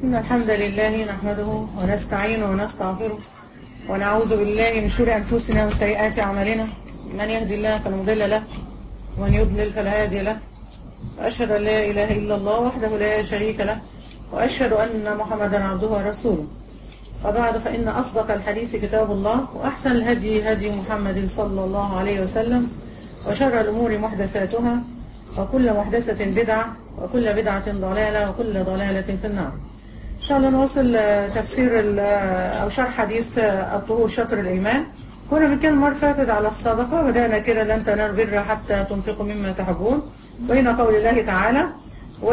إن الحمد لله نحمده ونستعينه ونستغفره ونعوذ بالله من شرور أنفسنا وسيئات أعمالنا من يهدي الله فلا مضل له ومن يضلل فلا هادي له وأشهد أن لا إله إلا الله وحده لا شريك له وأشهد أن محمدا عبده ورسوله وبعد فإن أصدق الحديث كتاب الله وأحسن الهدي هدي محمد صلى الله عليه وسلم وشر الأمور محدثاتها وكل محدثة بدعة وكل بدعة ضلالة وكل ضلالة في النار إن شاء الله نواصل تفسير أو شرح حديث الطهور شطر الإيمان كنا من كان مرة فاتت على الصدقة بدأنا كده لن تنالوا البر حتى تنفقوا مما تحبون بين قول الله تعالى و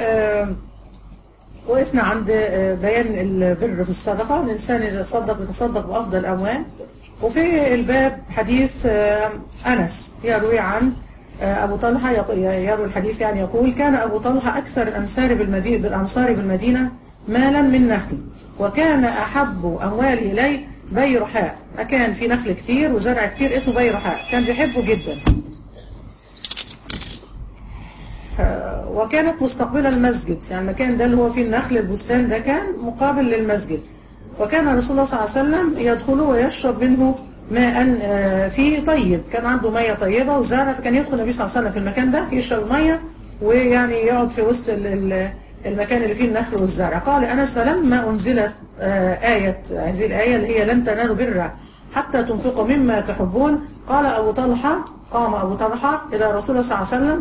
وقفنا عند بيان البر في الصدقة الإنسان إذا صدق بيتصدق بأفضل الأموال وفي الباب حديث أنس يروي عن أبو طلحة يروي الحديث يعني يقول كان أبو طلحة أكثر الأنصار بالمدينة بالأنصار بالمدينة مالا من نخل وكان أحب أموالي إليه بيرحاء مكان في نخل كتير وزرع كتير اسمه بيرحاء كان بيحبه جدا وكانت مستقبلة المسجد يعني المكان ده اللي هو فيه النخل البستان ده كان مقابل للمسجد وكان رسول الله صلى الله عليه وسلم يدخل ويشرب منه ماء فيه طيب كان عنده مية طيبة وزرع فكان يدخل النبي صلى الله عليه وسلم في المكان ده يشرب المية ويعني يقعد في وسط المكان اللي فيه النخل والزرع قال أنس فلما أنزلت آية هذه الآية اللي هي لن تنالوا بر حتى تنفقوا مما تحبون قال أبو طلحة قام أبو طلحة إلى رسول الله صلى الله عليه وسلم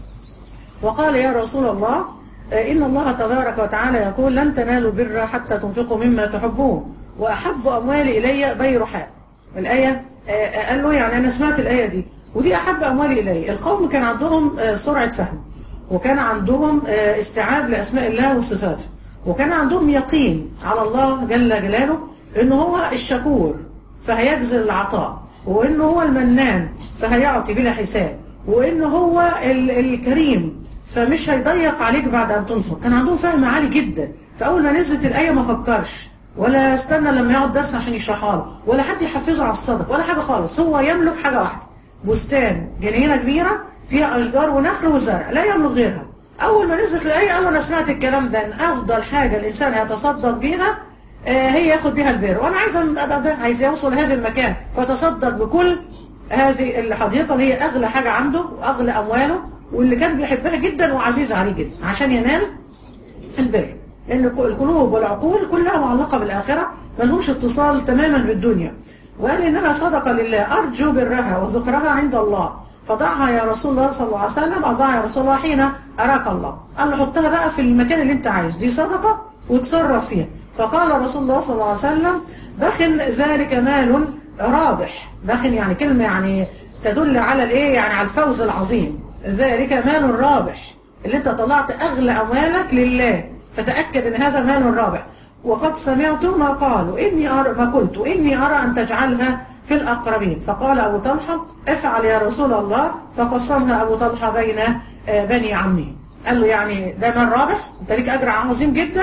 وقال يا رسول الله إن الله تبارك وتعالى يقول لن تنالوا بر حتى تنفقوا مما تحبون وأحب أموالي إلي بيرحاء الآية قال له يعني أنا سمعت الآية دي ودي أحب أموالي إلي القوم كان عندهم سرعة فهم وكان عندهم استيعاب لأسماء الله وصفاته وكان عندهم يقين على الله جل جلاله إنه هو الشكور فهيجزل العطاء وإنه هو المنان فهيعطي بلا حساب وإنه هو الكريم فمش هيضيق عليك بعد أن تنفق كان عندهم فهم عالي جدا فأول ما نزلت الآية ما فكرش ولا استنى لما يقعد درس عشان يشرحها له ولا حد يحفزه على الصدق ولا حاجة خالص هو يملك حاجة واحدة بستان جنينة كبيرة فيها أشجار ونخل وزرع لا يملك غيرها أول ما نزلت الآية قال أنا سمعت الكلام ده إن أفضل حاجة الإنسان هيتصدق بيها هي ياخد بيها البر وأنا عايز أبقى ده عايز يوصل لهذا المكان فتصدق بكل هذه الحديقة اللي هي أغلى حاجة عنده وأغلى أمواله واللي كان بيحبها جدا وعزيزة عليه جدا عشان ينال البر لأن القلوب والعقول كلها معلقة بالآخرة ملهمش اتصال تماما بالدنيا وقال إنها صدقة لله أرجو برها وذكرها عند الله فضعها يا رسول الله صلى الله عليه وسلم أضع يا رسول الله حين أراك الله قال له حطها بقى في المكان اللي انت عايز دي صدقة وتصرف فيها فقال رسول الله صلى الله عليه وسلم بخن ذلك مال رابح بخن يعني كلمة يعني تدل على الايه يعني على الفوز العظيم ذلك مال رابح اللي انت طلعت اغلى اموالك لله فتأكد ان هذا مال رابح وقد سمعت ما قالوا إني أرى ما قلت إني أرى أن تجعلها في الأقربين فقال أبو طلحة افعل يا رسول الله فقسمها أبو طلحة بين بني عمه قال له يعني ده مال رابح انت ليك أجر عظيم جدا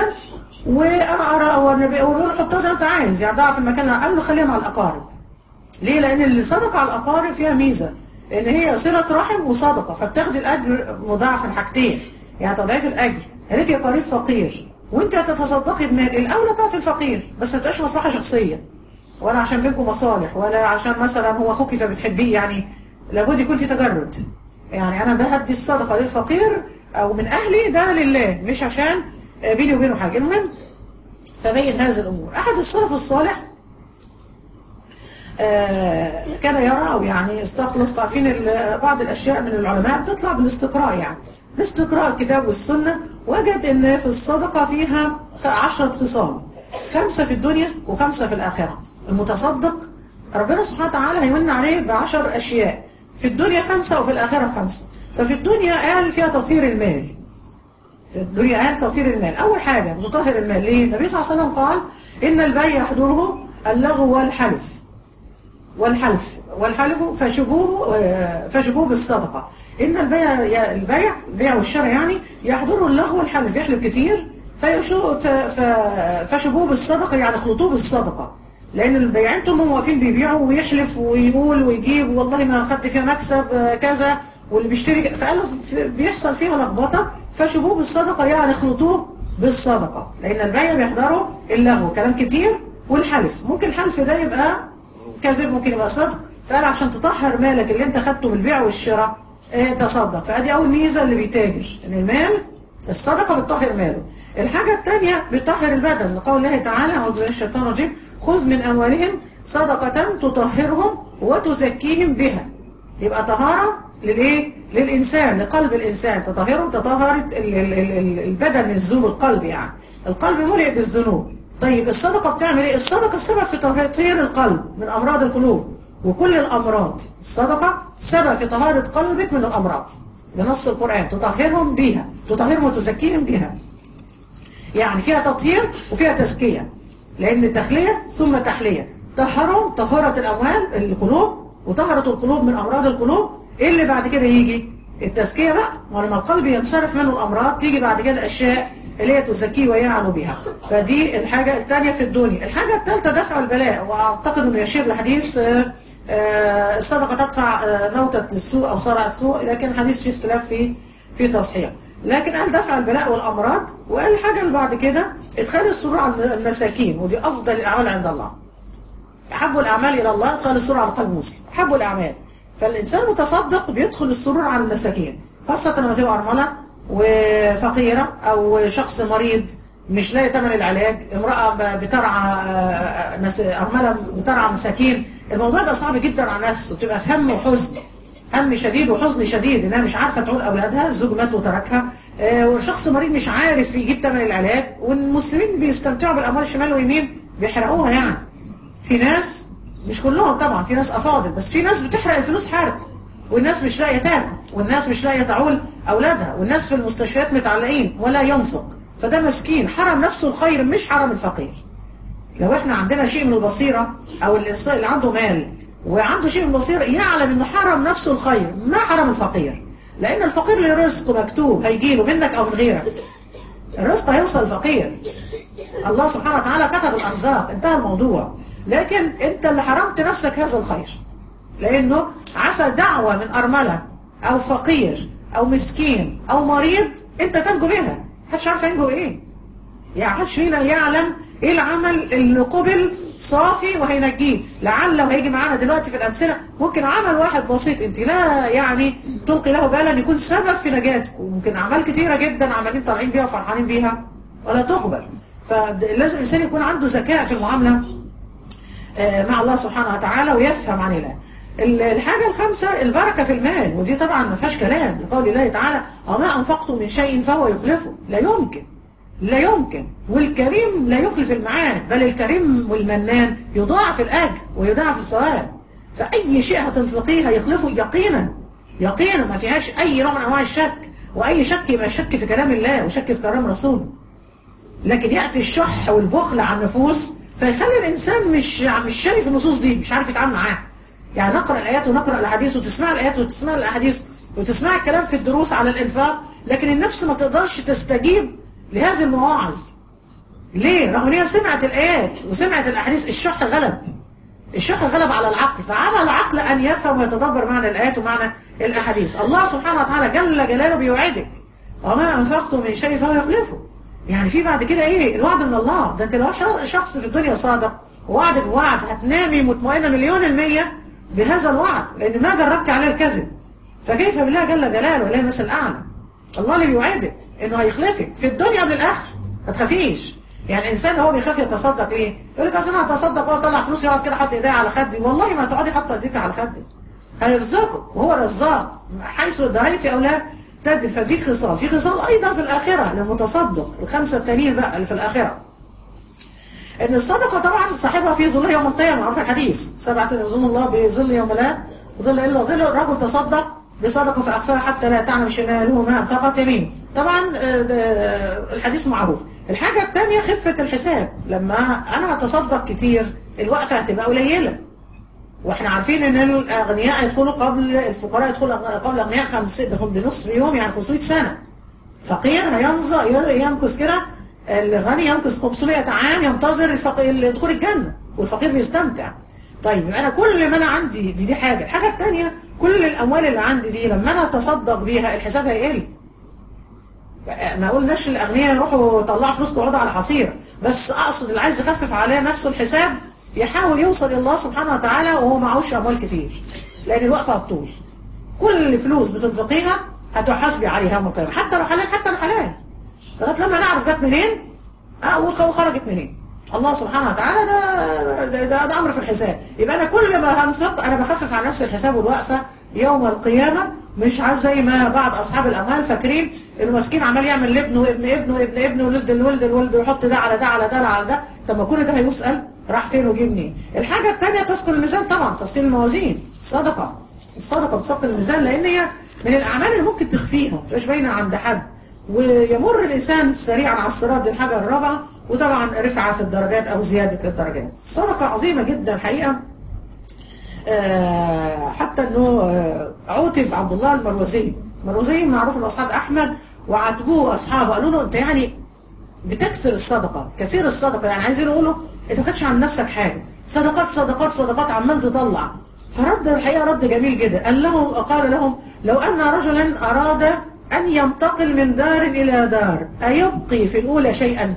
وأنا أرى والنبي يقول حطها زي ما أنت عايز يعني ضعف المكان قال له خليها مع الأقارب ليه لأن اللي صدق على الأقارب فيها ميزة إن هي صلة رحم وصدقة فبتاخدي الأجر مضاعف الحاجتين يعني تضعيف الأجر ليك يا قريب فقير وانت هتتصدقي بمال الاولى تعطي الفقير بس ما تبقاش مصلحه شخصيه ولا عشان بينكم مصالح ولا عشان مثلا هو اخوكي فبتحبيه يعني لابد يكون في تجرد يعني انا بهدي الصدقه للفقير او من اهلي ده لله مش عشان بيني وبينه حاجه المهم فبين هذه الامور احد السلف الصالح آه كان يرى او يعني استخلص تعرفين بعض الاشياء من العلماء بتطلع بالاستقراء يعني باستقراء الكتاب والسنة وجد ان في الصدقة فيها عشرة خصال خمسة في الدنيا وخمسة في الآخرة المتصدق ربنا سبحانه وتعالى هيمن عليه بعشر أشياء في الدنيا خمسة وفي الآخرة خمسة ففي الدنيا قال فيها تطهير المال في الدنيا قال تطهير المال أول حاجة بتطهر المال ليه؟ النبي صلى الله عليه وسلم قال إن البيع يحضره اللغو والحلف والحلف والحلف فشبوه فشبوه بالصدقة إن البيع البيع البيع والشراء يعني يحضره اللغو والحلف يحلف كتير فيشو فشبوه بالصدقة يعني خلطوه بالصدقة لأن البياعين طول ما هم واقفين بيبيعوا ويحلف ويقول ويجيب والله ما أخدت فيها مكسب كذا واللي بيشتري فقالوا بيحصل فيها لخبطة فشبوه بالصدقة يعني خلطوه بالصدقة لأن البيع بيحضروا اللغو كلام كتير والحلف ممكن الحلف ده يبقى كذب ممكن يبقى صدق فقال عشان تطهر مالك اللي انت خدته من البيع والشراء اه تصدق فادي اول ميزة اللي بيتاجر ان المال الصدقة بتطهر ماله الحاجة الثانية بتطهر البدن لقول الله تعالى أعوذ بالله من الشيطان الرجيم خذ من أموالهم صدقة تطهرهم وتزكيهم بها يبقى طهارة للإيه؟ للإنسان لقلب الإنسان تطهرهم تطهرت ال ال ال البدن من الذنوب القلب يعني القلب ملئ بالذنوب طيب الصدقة بتعمل إيه؟ الصدقة السبب في تطهير القلب من أمراض القلوب وكل الأمراض الصدقة سبب في طهارة قلبك من الأمراض بنص القرآن تطهرهم بها تطهرهم وتزكيهم بها يعني فيها تطهير وفيها تزكية لأن التخلية ثم تحلية طهرهم طهرت الأموال القلوب وطهرت القلوب من أمراض القلوب إيه اللي بعد كده يجي التزكية بقى ولما القلب ينصرف منه الأمراض تيجي بعد كده الأشياء اللي هي تزكيه ويعلو بها فدي الحاجة الثانية في الدنيا الحاجة الثالثة دفع البلاء وأعتقد أنه يشير لحديث الصدقة تدفع موتة السوء أو صرعة السوء لكن الحديث فيه اختلاف في في تصحيح لكن قال دفع البلاء والأمراض وقال الحاجة اللي بعد كده ادخال السرور على المساكين ودي أفضل الأعمال عند الله أحب الأعمال إلى الله ادخال السرور على قلب مسلم أحب الأعمال فالإنسان المتصدق بيدخل السرور على المساكين خاصة لما تبقى أرملة وفقيرة أو شخص مريض مش لاقي ثمن العلاج امرأة بترعى أرملة بترعى مساكين الموضوع بقى صعب جدا على نفسه بتبقى في هم وحزن هم شديد وحزن شديد انها مش عارفه تعول اولادها الزوج مات وتركها آه وشخص مريض مش عارف يجيب ثمن العلاج والمسلمين بيستمتعوا بالاموال شمال ويمين بيحرقوها يعني في ناس مش كلهم طبعا في ناس افاضل بس في ناس بتحرق الفلوس حرق والناس مش لاقيه تاكل والناس مش لاقيه تعول اولادها والناس في المستشفيات متعلقين ولا ينفق فده مسكين حرم نفسه الخير مش حرم الفقير لو احنا عندنا شيء من البصيره او الانسان اللي عنده مال وعنده شيء من البصيره يعلم انه حرم نفسه الخير ما حرم الفقير لان الفقير له رزق مكتوب هيجيله منك او من غيرك الرزق هيوصل الفقير الله سبحانه وتعالى كتب الارزاق انتهى الموضوع لكن انت اللي حرمت نفسك هذا الخير لانه عسى دعوه من ارمله او فقير او مسكين او مريض انت تنجو بها محدش عارف ينجو ايه يعني محدش فينا يعلم ايه العمل اللي قبل صافي وهينجيه لعله هيجي معانا دلوقتي في الامثله ممكن عمل واحد بسيط انت لا يعني تلقي له بالا يكون سبب في نجاتك وممكن اعمال كتيره جدا عمالين طالعين بيها وفرحانين بيها ولا تقبل فلازم الانسان يكون عنده ذكاء في المعامله مع الله سبحانه وتعالى ويفهم عن الله الحاجة الخامسة البركة في المال ودي طبعا ما فيهاش كلام لقول الله تعالى وما أنفقتم من شيء فهو يخلفه لا يمكن لا يمكن والكريم لا يخلف الميعاد بل الكريم والمنان يضاعف الأجر ويضاعف الثواب فأي شيء هتنفقيه هيخلفه يقينا يقينا ما فيهاش أي نوع من أنواع الشك وأي شك يبقى شك في كلام الله وشك في كلام رسوله لكن يأتي الشح والبخل على النفوس فيخلي الإنسان مش مش شايف النصوص دي مش عارف يتعامل معاها يعني نقرأ الآيات ونقرأ الأحاديث وتسمع الآيات وتسمع الأحاديث وتسمع الكلام في الدروس على الإنفاق لكن النفس ما تقدرش تستجيب لهذه المواعظ ليه؟ رغم ان هي سمعت الآيات وسمعت الأحاديث الشح غلب الشح غلب على العقل فعمل العقل أن يفهم ويتدبر معنى الآيات ومعنى الأحاديث الله سبحانه وتعالى جل جلاله بيوعدك وما أنفقتم من شيء فهو يخلفه يعني في بعد كده ايه الوعد من الله ده انت لو شخص في الدنيا صادق ووعدك وعد هتنامي مطمئنه مليون المية بهذا الوعد لان ما جربت عليه الكذب فكيف بالله جل جلاله لا مثل اعلى الله اللي بيوعدك انه هيخلفك في الدنيا قبل الاخر ما تخافيش يعني الانسان هو بيخاف يتصدق ليه يقول لك اصل انا هتصدق واطلع فلوس يقعد كده حاطط ايديه على خدي والله ما تقعدي حاطه ايديك على خدك هيرزقك وهو رزاق حيث دريتي او لا تدل فدي خصال في خصال ايضا في الاخره للمتصدق الخمسه التانيين بقى اللي في الاخره ان الصدقه طبعا صاحبها في ظل يوم القيامه معروف الحديث سبعه يظن الله بظل يوم لا ظل الا ظل رجل تصدق بصدقه فاخفاها حتى لا تعلم شماله ما انفقت يمينه طبعا الحديث معروف الحاجه الثانيه خفه الحساب لما انا هتصدق كتير الوقفه هتبقى قليله واحنا عارفين ان الاغنياء يدخلوا قبل الفقراء يدخلوا قبل الاغنياء خمس بنصف يوم يعني 500 سنه فقير هينظر يمكث كده الغني يمكث 500 عام ينتظر الفقير دخول الجنه والفقير بيستمتع طيب انا كل ما انا عندي دي دي حاجه الحاجه الثانيه كل الاموال اللي عندي دي لما انا اتصدق بيها الحساب هيقل ما قلناش الاغنياء يروحوا يطلعوا فلوسكم ويقعدوا على حصير بس اقصد اللي عايز يخفف عليه نفسه الحساب يحاول يوصل الى الله سبحانه وتعالى وهو معهوش اموال كتير لان الوقفه بطول كل فلوس بتنفقيها هتحاسبي عليها يوم القيامه حتى لو حلال حتى لو حلال لغايه لما نعرف جت منين اه وخرجت منين الله سبحانه وتعالى ده ده, ده, ده امر في الحساب يبقى انا كل ما هنفق انا بخفف على نفسي الحساب والوقفه يوم القيامه مش عايز زي ما بعض اصحاب الاموال فاكرين انه مسكين عمال يعمل لابنه ابن ابنه ابن ابنه ولد الولد الولد ويحط ده على ده على ده على ده طب ما كل ده هيسال راح فين وجه منين الحاجه الثانيه تثقل الميزان طبعا تثقيل الموازين الصدقه الصدقه بتثقل الميزان لان هي من الاعمال اللي ممكن تخفيها مش باينه عند حد ويمر الإنسان سريعا على الصراط دي الحاجة الرابعة وطبعا رفعة في الدرجات أو زيادة الدرجات الصدقة عظيمة جدا حقيقة آه حتى أنه آه عوتب عبد الله المروزي المروزي معروف من أصحاب أحمد وعاتبوه أصحابه قالوا له أنت يعني بتكسر الصدقة كثير الصدقة يعني عايزين يقولوا أنت ما خدش عن نفسك حاجة صدقات صدقات صدقات عمال تطلع فرد الحقيقة رد جميل جدا قال لهم قال لهم لو أن رجلا أراد أن ينتقل من دار إلى دار أيبقي في الأولى شيئا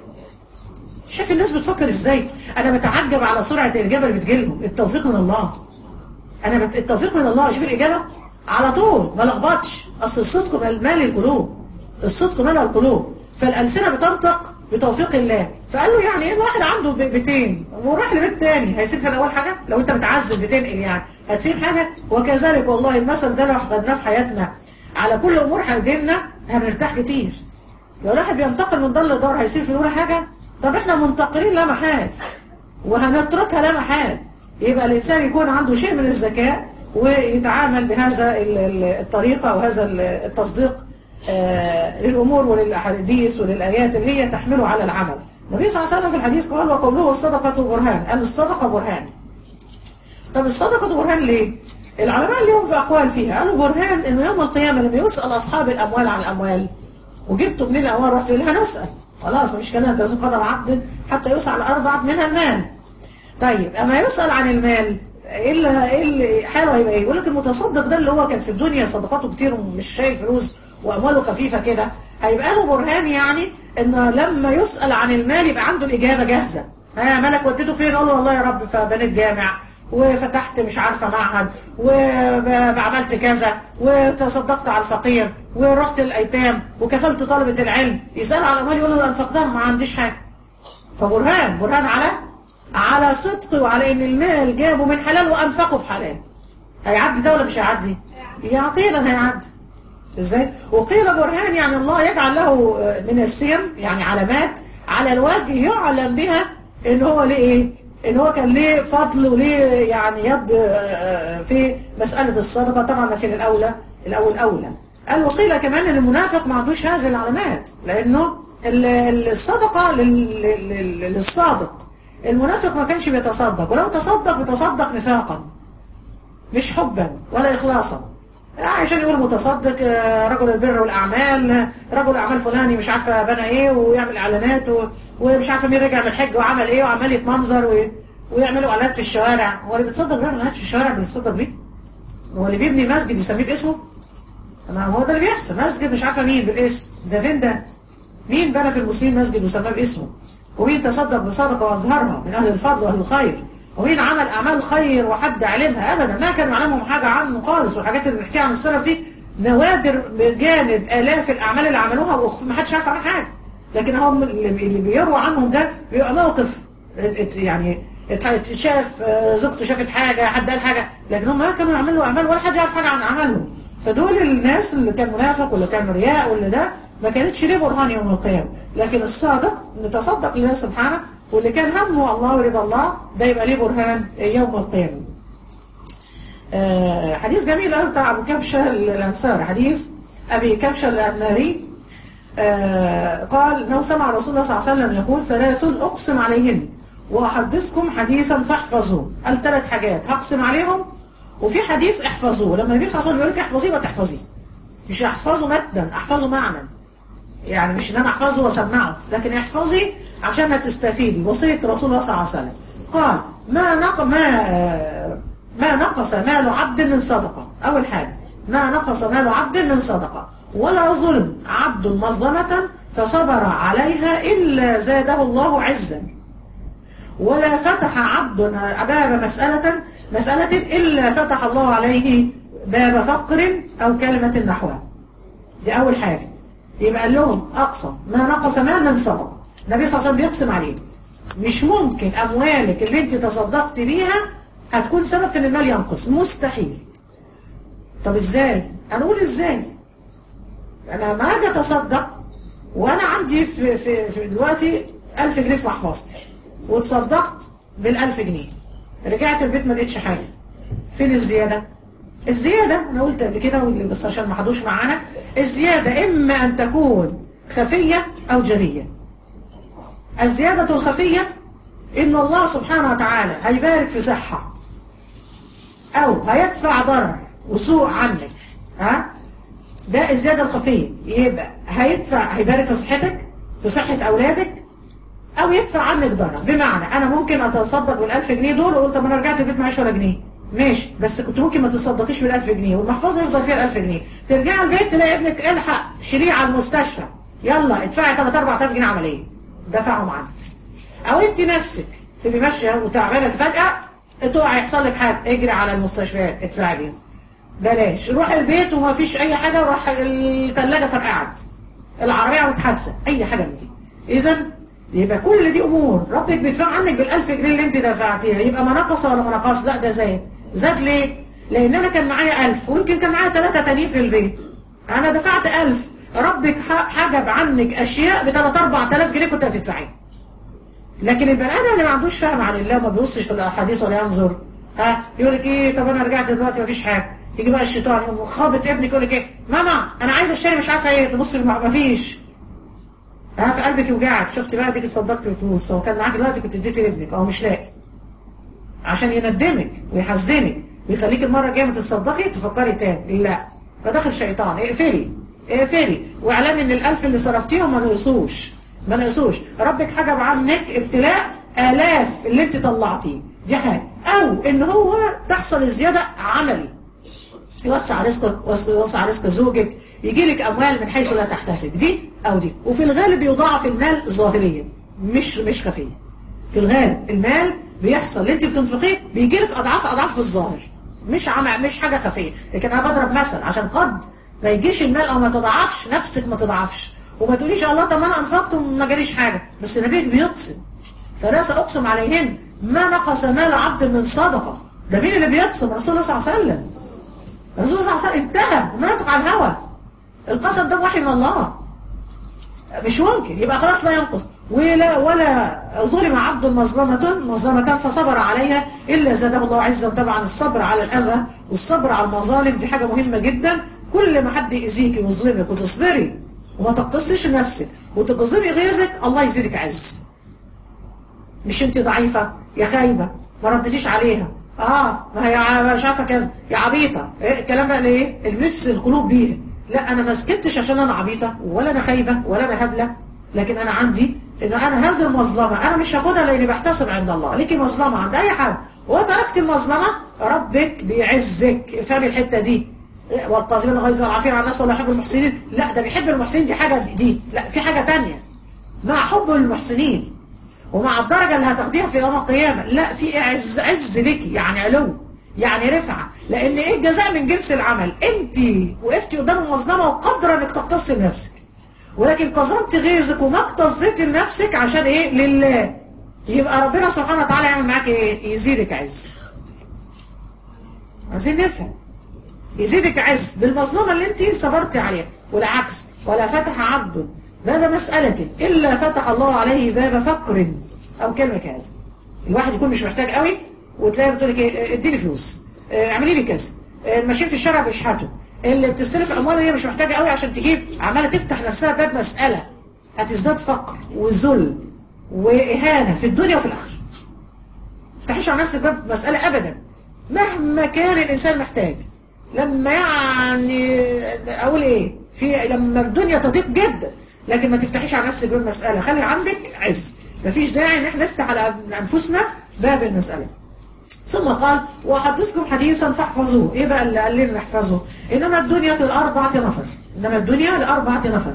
شايف الناس بتفكر إزاي أنا بتعجب على سرعة الإجابة اللي بتجيلهم التوفيق من الله أنا بت... التوفيق من الله شوف الإجابة على طول ما لخبطش أصل الصدق مال القلوب الصدق مال القلوب فالألسنة بتنطق بتوفيق الله فقال له يعني ايه الواحد عنده بيتين وراح لبيت تاني هيسيب كان اول حاجه لو انت بتعذب بتنقل يعني هتسيب حاجه وكذلك والله المثل ده لو خدناه في حياتنا على كل امور هيدينا هنرتاح كتير لو الواحد بينتقل من دار لدار هيسيب في الاولى حاجه طب احنا منتقلين لا محال وهنتركها لا محال يبقى الانسان يكون عنده شيء من الذكاء ويتعامل بهذا الطريقه وهذا التصديق آه للامور وللاحاديث وللايات اللي هي تحمله على العمل النبي صلى الله عليه وسلم في الحديث قال وقوله الصدقه برهان قال الصدقه برهان طب الصدقه برهان ليه العلماء اليوم في أقوال فيها قالوا برهان إنه يوم القيامة لما يسأل أصحاب الأموال عن الأموال وجبتوا منين الأموال رحت لها نسأل خلاص مش كلام تزول قدم عبد حتى يسأل أربعة منها المال طيب أما يسأل عن المال ايه اللي ايه اللي حاله هيبقى ايه؟ يقول لك المتصدق ده اللي هو كان في الدنيا صدقاته كتير ومش شايل فلوس وامواله خفيفه كده هيبقى له برهان يعني ان لما يسأل عن المال يبقى عنده الاجابه جاهزه ها مالك وديته فين؟ قال له والله يا رب فبنيت جامع وفتحت مش عارفة معهد وعملت كذا وتصدقت على الفقير ورحت الأيتام وكفلت طلبة العلم يسأل على أموال يقول له أنفقتها ما عنديش حاجة فبرهان برهان على على صدق وعلى إن المال جابه من حلال وأنفقه في حلال هيعدي ده ولا مش هيعدي؟ يعطينا هيعدي ازاي؟ وقيل برهان يعني الله يجعل له من السيم يعني علامات على الوجه يعلم بها ان هو ليه ايه؟ ان هو كان ليه فضل وليه يعني يد في مسألة الصدقة طبعا لكن الأولى الأول أولى قال وقيل كمان ان المنافق ما عندوش هذه العلامات لأنه الصدقة للصادق المنافق ما كانش بيتصدق ولو تصدق بيتصدق نفاقا مش حبا ولا إخلاصا عشان يقول متصدق رجل البر والأعمال رجل أعمال فلاني مش عارفة بنى إيه ويعمل إعلانات ومش عارفة مين رجع من الحج وعمل إيه وعمال يتمنظر و... ويعملوا إعلانات في الشوارع هو اللي بيتصدق بيعمل إعلانات في الشوارع بيتصدق بيه هو اللي بيبني مسجد يسميه باسمه ما هو ده اللي بيحصل مسجد مش عارفة مين بالاسم ده فين ده مين بنى في المسلمين مسجد وسماه باسمه ومين تصدق بصدقة وأظهرها من أهل الفضل وأهل الخير ومين عمل أعمال خير وحد علمها أبدا ما كانوا يعلمهم حاجة عنه خالص والحاجات اللي بنحكيها عن السلف دي نوادر بجانب آلاف الأعمال اللي عملوها وما حدش عارف عنها حاجة لكن هم اللي بيروى عنهم ده بيبقى موقف يعني شاف زوجته شافت حاجة حد قال حاجة لكن هم ما كانوا يعملوا أعمال ولا حد يعرف حاجة عن أعمالهم فدول الناس اللي كان منافق واللي كان رياء واللي ده ما كانتش ليه برهان يوم القيامة لكن الصادق نتصدق لله سبحانه واللي كان همه الله ورضا الله ده يبقى ليه برهان يوم القيامة آه حديث جميل قوي بتاع أبو كبشة الأنصار حديث أبي كبشة الأناري آه قال أنه سمع رسول الله صلى الله عليه وسلم يقول ثلاث أقسم عليهن وأحدثكم حديثا فاحفظوا قال ثلاث حاجات هقسم عليهم وفي حديث احفظوه لما النبي صلى الله عليه وسلم يقول لك احفظيه ما تحفظيه مش احفظه متنا احفظه معنى يعني مش ان انا احفظه واسمعه لكن احفظي عشان تستفيدي وصية رسول الله صلى الله عليه وسلم قال ما نق ما ما نقص مال عبد من صدقة أول حاجة ما نقص مال عبد من صدقة ولا ظلم عبد مظلمة فصبر عليها إلا زاده الله عزا ولا فتح عبد باب مسألة مسألة إلا فتح الله عليه باب فقر أو كلمة نحوها دي أول حاجة يبقى قال لهم أقسم ما نقص مال من صدق النبي صلى الله عليه وسلم بيقسم عليه مش ممكن أموالك اللي أنت تصدقت بيها هتكون سبب في ان المال ينقص مستحيل طب ازاي هنقول ازاي انا ما اجي اتصدق وانا عندي في, في, في دلوقتي 1000 جنيه في محفظتي وتصدقت بال1000 جنيه رجعت البيت ما لقيتش حاجه فين الزياده الزياده انا قلت قبل كده بس عشان ما حدوش معانا الزياده اما ان تكون خفيه او جليه الزياده الخفيه ان الله سبحانه وتعالى هيبارك في صحه او هيدفع ضرر وسوء عنك ها ده الزياده الخفيه يبقى هيدفع هيبارك في صحتك في صحه اولادك او يدفع عنك ضرر بمعنى انا ممكن اتصدق بال1000 جنيه دول وقلت طب انا رجعت البيت معيش ولا جنيه ماشي بس كنت ممكن ما تصدقيش بال1000 جنيه والمحفظه يفضل فيها ال1000 جنيه ترجعي البيت تلاقي ابنك الحق شريعه على المستشفى يلا ادفعي 3 4000 جنيه عمليه دفعهم عنك او انت نفسك تبقي ماشيه وتعبانه فجاه تقع يحصل لك حاجه اجري على المستشفيات ادفعي بيهم بلاش روح البيت وما فيش اي حاجه وراح الثلاجه فرقعت العربيه عملت حادثه اي حاجه من دي اذا يبقى كل دي امور ربك بيدفع عنك بال1000 جنيه اللي انت دفعتيها يبقى ما نقص ولا ما نقص لا ده زاد زاد ليه لان انا كان معايا 1000 ويمكن كان معايا ثلاثه تانيين في البيت انا دفعت 1000 ربك حجب عنك اشياء ب 3 4000 جنيه كنت هتدفعيها لكن البني ادم اللي ما عندوش فهم عن الله وما بيبصش في الاحاديث ولا ينظر ها يقول لك ايه طب انا رجعت دلوقتي ما فيش حاجه يجي بقى الشيطان يقوم خابط ابنك يقول لك ايه ماما انا عايز اشتري مش عارفه ايه تبص ما فيش ها في قلبك يوجعك شفت بقى ديك اتصدقت بفلوس هو كان معاك دلوقتي كنت اديتي لابنك اهو مش لاقي عشان يندمك ويحزنك ويخليك المره الجايه ما تتصدقي تفكري تاني لا ده داخل شيطان اقفلي اقفلي واعلمي ان الالف اللي صرفتيهم ما نقصوش ما نقصوش ربك حجب عنك ابتلاء آلاف اللي انت طلعتيه دي حاجة او ان هو تحصل الزيادة عملي يوسع رزقك يوسع رزق زوجك يجي لك اموال من حيث لا تحتسب دي او دي وفي الغالب يضاعف المال ظاهريا مش مش خفيا في الغالب المال بيحصل اللي انت بتنفقيه بيجي لك اضعاف اضعاف في الظاهر مش عم مش حاجه خفيه لكن انا بضرب مثل عشان قد ما يجيش المال او ما تضاعفش نفسك ما تضاعفش وما تقوليش الله طب انا انفقت وما جاليش حاجه بس نبيك بيقسم فلا ساقسم عليهن ما نقص مال عبد من صدقه ده مين اللي بيقسم رسول الله صلى الله عليه وسلم الرسول صلى الله عليه وسلم انتهى ما ينطق عن الهوى القسم ده وحي من الله مش ممكن يبقى خلاص لا ينقص ولا ولا ظلم عبد مظلمة مظلمة فصبر عليها إلا زاده الله عزا وطبعا الصبر على الأذى والصبر على المظالم دي حاجة مهمة جدا كل ما حد يأذيك ويظلمك وتصبري وما تقتصش نفسك وتقظمي غيظك الله يزيدك عز مش انت ضعيفة يا خايبة ما ردتيش عليها اه ما هي مش عارفه كذا يا عبيطه إيه الكلام ده ليه النفس القلوب بيها لا انا ما سكتش عشان انا عبيطه ولا انا خايبه ولا انا هبله لكن انا عندي ان انا هذه المظلمه انا مش هاخدها لاني بحتسب عند الله ليكي مظلمه عند اي حد وتركت المظلمه ربك بيعزك افهمي الحته دي والقاذفين الغيظ والعافين عن الناس ولا يحب المحسنين لا ده بيحب المحسنين دي حاجه دي لا في حاجه تانية مع حب المحسنين ومع الدرجة اللي هتاخديها في يوم القيامة لا في عز عز ليكي يعني علو يعني رفعة لان ايه الجزاء من جنس العمل انت وقفتي قدام المظلمة وقادرة انك تقتصي لنفسك ولكن قظمت غيظك وما اقتصيتي لنفسك عشان ايه لله يبقى ربنا سبحانه وتعالى يعمل معاك ايه يزيدك عز عايزين نفهم يزيدك عز بالمظلمة اللي انت صبرتي عليها والعكس ولا فتح عبد باب مسألة إلا فتح الله عليه باب فقر أو كلمة كذا الواحد يكون مش محتاج قوي وتلاقي بتقول لك ايه اديني فلوس اه اعملي لي كذا اه ماشيين في الشارع بيشحتوا اللي بتستلف اموال وهي مش محتاجه قوي عشان تجيب عماله تفتح نفسها باب مسألة هتزداد فقر وذل وإهانة في الدنيا وفي الآخرة تفتحيش على نفسك باب مسألة أبدا مهما كان الإنسان محتاج لما يعني أقول إيه في لما الدنيا تضيق جدا لكن ما تفتحيش على نفسك باب مسألة خلي عندك عز مفيش داعي ان احنا نفتح على انفسنا باب المسألة ثم قال وحدثكم حديثا فاحفظوه ايه بقى اللي قال لنا نحفظه انما الدنيا الاربعة نفر إنما الدنيا لأربعة نفر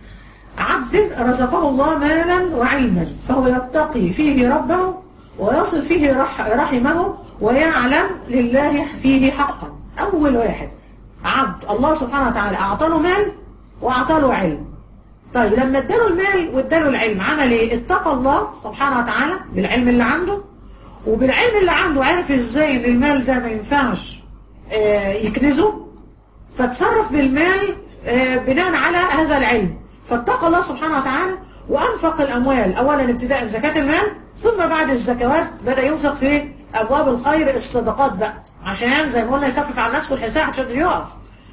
عبد رزقه الله مالا وعلما فهو يتقي فيه ربه ويصل فيه رح رحمه ويعلم لله فيه حقا أول واحد عبد الله سبحانه وتعالى أعطى له مال وأعطى له علم طيب لما اداله المال واداله العلم عمل ايه اتقى الله سبحانه وتعالى بالعلم اللي عنده وبالعلم اللي عنده عارف ازاي ان المال ده ما ينفعش آه يكنزه فتصرف بالمال آه بناء على هذا العلم فاتقى الله سبحانه وتعالى وأنفق الأموال أولا ابتداء زكاة المال ثم بعد الزكوات بدأ ينفق في أبواب الخير الصدقات بقى عشان زي ما قلنا يخفف عن نفسه الحساب عشان يقف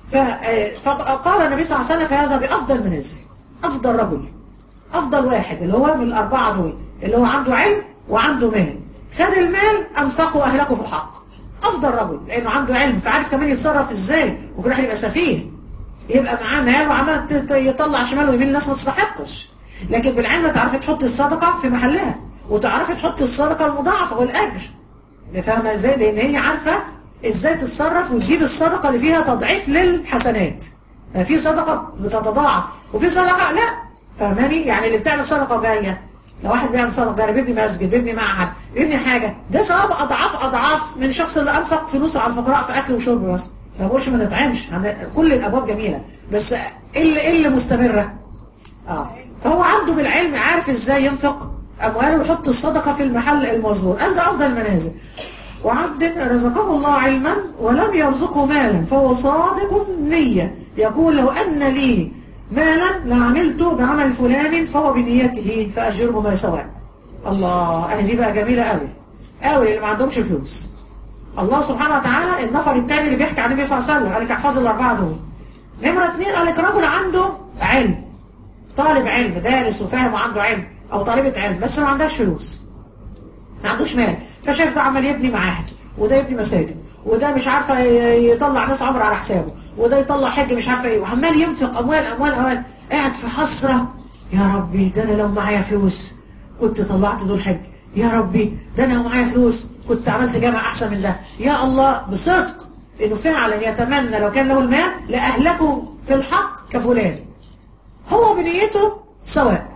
فقال النبي صلى الله عليه وسلم فهذا بأفضل منازل أفضل رجل أفضل واحد اللي هو من الأربعة دول اللي هو عنده علم وعنده مال خد المال أنفقه أهلكه في الحق أفضل رجل لأنه عنده علم فعارف كمان يتصرف إزاي ممكن واحد يبقى سفيه يبقى معاه مال وعمال يطلع شمال ويمين الناس ما تستحقش لكن بالعلم تعرفي تحط الصدقة في محلها وتعرفي تحط الصدقة المضاعفة والأجر فاهمة ازاي لأن هي عارفة ازاي تتصرف وتجيب الصدقة اللي فيها تضعيف للحسنات في صدقة بتتضاعف وفي صدقة لا فاهماني يعني اللي بتعمل صدقة جارية لو واحد بيعمل صدقة جارية بيبني مسجد بيبني معهد بيبني حاجة ده ثواب أضعاف أضعاف من الشخص اللي أنفق فلوسه على الفقراء في أكل وشرب بس ما بقولش ما نطعمش كل الأبواب جميلة بس ايه اللي, إيه اللي مستمرة اه فهو عنده بالعلم عارف ازاي ينفق أمواله ويحط الصدقة في المحل المظبوط قال ده أفضل المنازل وعبد رزقه الله علما ولم يرزقه مالا فهو صادق نية يقول لو أن لي مالا لعملته بعمل فلان فهو بنيته فأجره ما سواء الله أنا دي بقى جميلة قوي قوي اللي ما عندهمش فلوس الله سبحانه وتعالى النفر الثاني اللي بيحكي عن النبي صلى الله عليه وسلم قال لك احفظ الأربعة دول نمرة اثنين قال لك رجل عنده علم طالب علم دارس وفاهم وعنده علم أو طالبة علم بس ما عندهاش فلوس ما عندوش مال فشايف ده عمال يبني معاهد وده يبني مساجد وده مش عارفه يطلع ناس عمر على حسابه وده يطلع حج مش عارفه ايه وعمال ينفق اموال اموال اموال قاعد في حسره يا ربي ده انا لو معايا فلوس كنت طلعت دول حج يا ربي ده انا لو معايا فلوس كنت عملت جامع احسن من ده يا الله بصدق انه فعلا يتمنى لو كان له المال لاهلكه في الحق كفلان هو بنيته سواء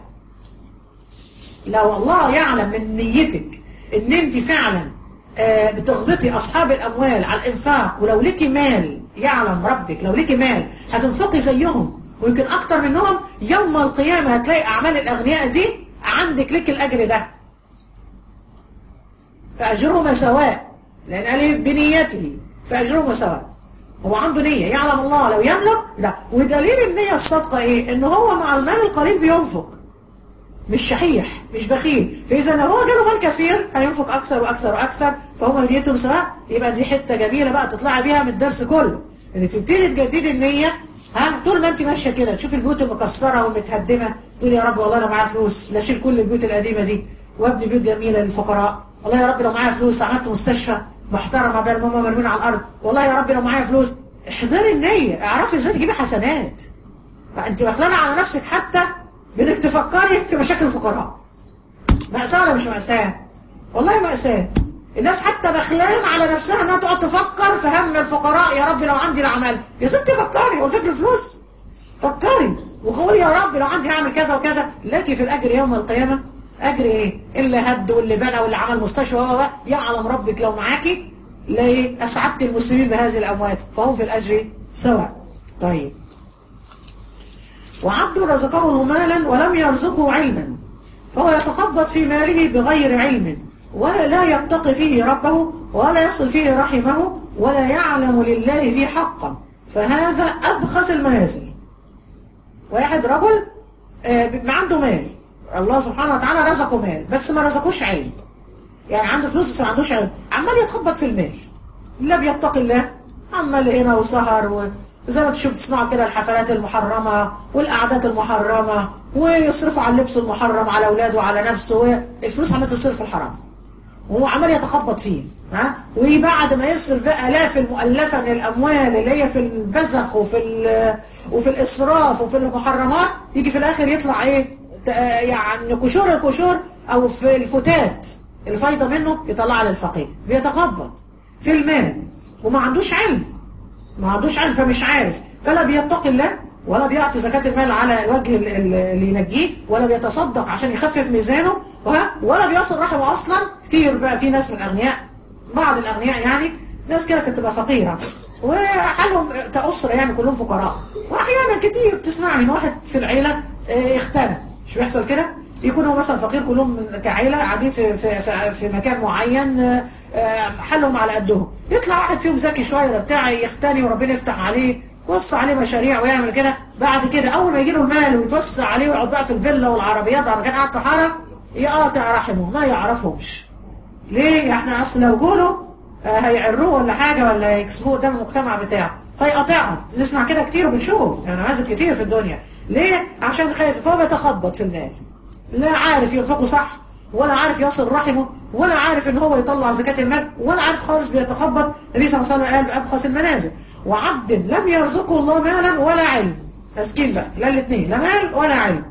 لو الله يعلم من نيتك ان انت فعلا آه بتغبطي اصحاب الاموال على الانفاق ولو ليكي مال يعلم ربك لو ليكي مال هتنفقي زيهم ويمكن اكتر منهم يوم القيامة هتلاقي اعمال الاغنياء دي عندك لك الاجر ده فاجرهما سواء لان قال بنيته فاجرهما سواء هو عنده نية يعلم الله لو يملك لا ودليل النية الصادقة ايه ان هو مع المال القليل بينفق مش شحيح مش بخيل فإذا لو هو جاله مال كثير هينفق أكثر وأكثر وأكثر فهم نيتهم سواء يبقى دي حتة جميلة بقى تطلعي بيها من الدرس كله إن تبتدي تجددي النية ها طول ما أنت ماشية كده تشوفي البيوت المكسرة والمتهدمة تقولي يا رب والله لو معايا فلوس لا أشيل كل البيوت القديمة دي وابني بيوت جميلة للفقراء والله يا رب لو معايا فلوس عملت مستشفى محترمة بدل ما هم مرمين على الأرض والله يا رب لو معايا فلوس احضري النية اعرفي ازاي تجيبي حسنات فأنت بخلانة على نفسك حتى بانك تفكري في مشاكل الفقراء مأساة ولا مش مأساة والله مأساة الناس حتى بخلان على نفسها انها تقعد تفكر في هم الفقراء يا رب لو عندي لعمل يا ستي فكري هو الفكر فلوس فكري وقولي يا رب لو عندي اعمل كذا وكذا لكن في الاجر يوم القيامه اجر ايه اللي هد واللي بنى واللي عمل مستشفى و يعلم ربك لو معاكي لا اسعدت المسلمين بهذه الاموال فهم في الاجر سواء طيب وعبد رزقه مالا ولم يرزقه علما فهو يتخبط في ماله بغير علم ولا لا يتقي فيه ربه ولا يصل فيه رحمه ولا يعلم لله فيه حقا فهذا أبخس المنازل واحد رجل ما عنده مال الله سبحانه وتعالى رزقه مال بس ما رزقوش علم يعني عنده فلوس بس ما عندوش علم عمال يتخبط في المال لا بيتقي الله عمال هنا وسهر و... زي ما تشوف تسمعوا كده الحفلات المحرمة والقعدات المحرمة ويصرفوا على اللبس المحرم على أولاده وعلى نفسه الفلوس عمال تصرف في الحرام وهو عمال يتخبط فيه ها وبعد ما يصرف بقى آلاف المؤلفة من الأموال اللي هي في البذخ وفي وفي الإسراف وفي المحرمات يجي في الآخر يطلع إيه يعني كشور الكشور أو في الفتات الفايدة منه يطلع للفقير بيتخبط في المال وما عندوش علم ما عندوش علم فمش عارف فلا بيتقي الله ولا بيعطي زكاة المال على الوجه ال- ال- اللي ينجيه ولا بيتصدق عشان يخفف ميزانه وها ولا بيصل رحمه اصلا كتير بقى في ناس من الاغنياء بعض الاغنياء يعني ناس كده كانت تبقى فقيره وحالهم كاسره يعني كلهم فقراء واحيانا كتير تسمعي ان واحد في العيله آه، اختنى مش بيحصل كده يكون هو مثلا فقير كلهم من- كعيله قاعدين في في في, في مكان معين آه، آه، حالهم على قدهم يطلع واحد فيهم ذكي شويه ولا بتاع يختني وربنا يفتح عليه وسع عليه مشاريع ويعمل كده بعد كده اول ما يجي له المال ويتوسع عليه ويقعد بقى في الفيلا والعربيات بعد كان قاعد في حاره يقاطع رحمه ما يعرفهمش ليه احنا اصل لو جوله آه، هيعروه ولا حاجه ولا يكسفوه قدام المجتمع بتاعه فيقاطعهم نسمع كده كتير وبنشوف يعني نماذج كتير في الدنيا ليه عشان خايف فهو بيتخبط في المال لا عارف ينفقه صح ولا عارف يصل رحمه ولا عارف ان هو يطلع زكاة المال ولا عارف خالص بيتخبط النبي صلى الله عليه وسلم قال بأبخس المنازل وعبد لم يرزقه الله مالا ولا علم مسكين بقى لا الاثنين لا مال ولا علم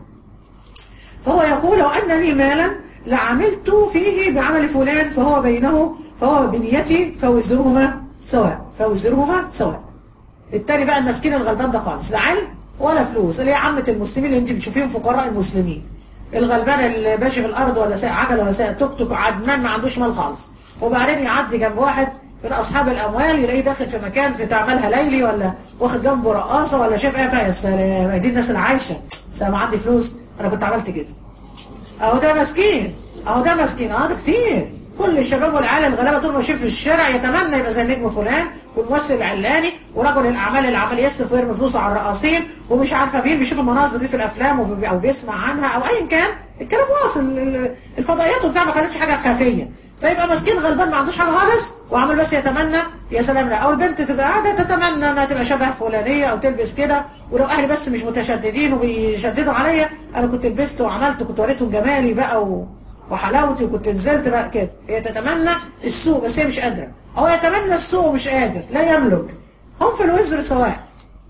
فهو يقول لو أن لي مالا لعملت فيه بعمل فلان فهو بينه فهو بنيتي فوزرهما سواء فوزرهما سواء التاني بقى المسكين الغلبان ده خالص لا علم ولا فلوس اللي هي عامة المسلمين اللي انت بتشوفيهم فقراء المسلمين الغلبان اللي ماشي في الارض ولا سايق عجله ولا سايق توك توك عدمان ما عندوش مال خالص وبعدين يعدي جنب واحد من اصحاب الاموال يلاقيه داخل في مكان في تعملها ليلي ولا واخد جنبه رقاصه ولا شايف ايه بقى يا سلام دي الناس اللي عايشه سلام عندي فلوس انا كنت عملت كده اهو ده مسكين اهو ده مسكين اه ده كتير كل الشباب والعيال الغلابه طول ما ماشيين في الشارع يتمنى يبقى زي النجم فلان والممثل العلاني ورجل الاعمال اللي عمال يصرف ويرمي فلوسه على الرقاصين ومش عارفه مين بيشوف المناظر دي في الافلام وفي- او بيسمع عنها او ايا كان الكلام واصل ال- الفضائيات وبتاع ما خلتش حاجه خفيه فيبقى مسكين غلبان ما عندوش حاجه خالص وعمال بس يتمنى يا سلام لا او البنت تبقى قاعده تتمنى انها تبقى شبه فلانيه او تلبس كده ولو اهلي بس مش متشددين وبيشددوا عليا انا كنت لبست وعملت كنت وريتهم جمالي بقى و... وحلاوتي وكنت نزلت بقى كده هي تتمنى السوء بس هي مش قادره او يتمنى السوء ومش قادر لا يملك هم في الوزر سواء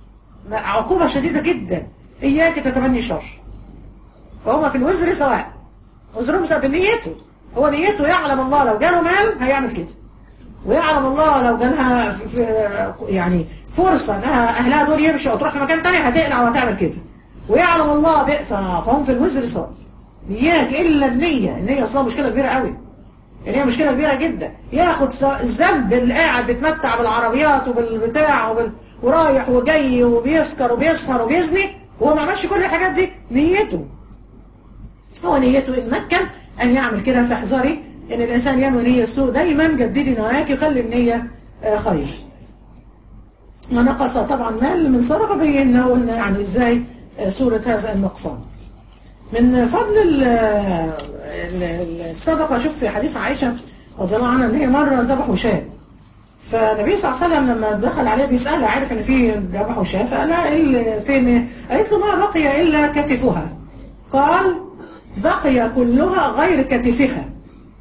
عقوبه شديده جدا اياك تتمني شر فهم في الوزر سواء وزرهم سواء بنيته هو نيته يعلم الله لو جاله مال هيعمل كده ويعلم الله لو جالها في في يعني فرصة انها اهلها دول يمشوا او تروح في مكان تاني هتقلع وهتعمل كده ويعلم الله بق- ف- فهم في الوزر سواء نياك الا النية النية اصلا مشكلة كبيرة قوي يعني هي مشكلة كبيرة جدا ياخد س- الذنب اللي قاعد بيتمتع بالعربيات وبالبتاع وبال... ورايح وجاي وبيسكر وبيسهر وبيزني وهو ما عملش كل الحاجات دي نيته هو نيته إن مكن أن يعمل كده فاحذري إن الإنسان ينوي نية السوء دايما جددي نواياك يخلي النية آه، خير ونقص طبعا مال من صدقة بينا وقلنا يعني إزاي آه، سورة هذا النقصان من فضل ال- ال- الصدقة شوف في حديث عائشة رضي الله عنها إن هي مرة ذبحوا شاة فالنبي صلى الله عليه وسلم لما دخل عليها بيسألها عارف إن في ذبحوا شاة فقال لها إيه اللي- فين قالت له ما بقي إلا كتفها قال بقي كلها غير كتفها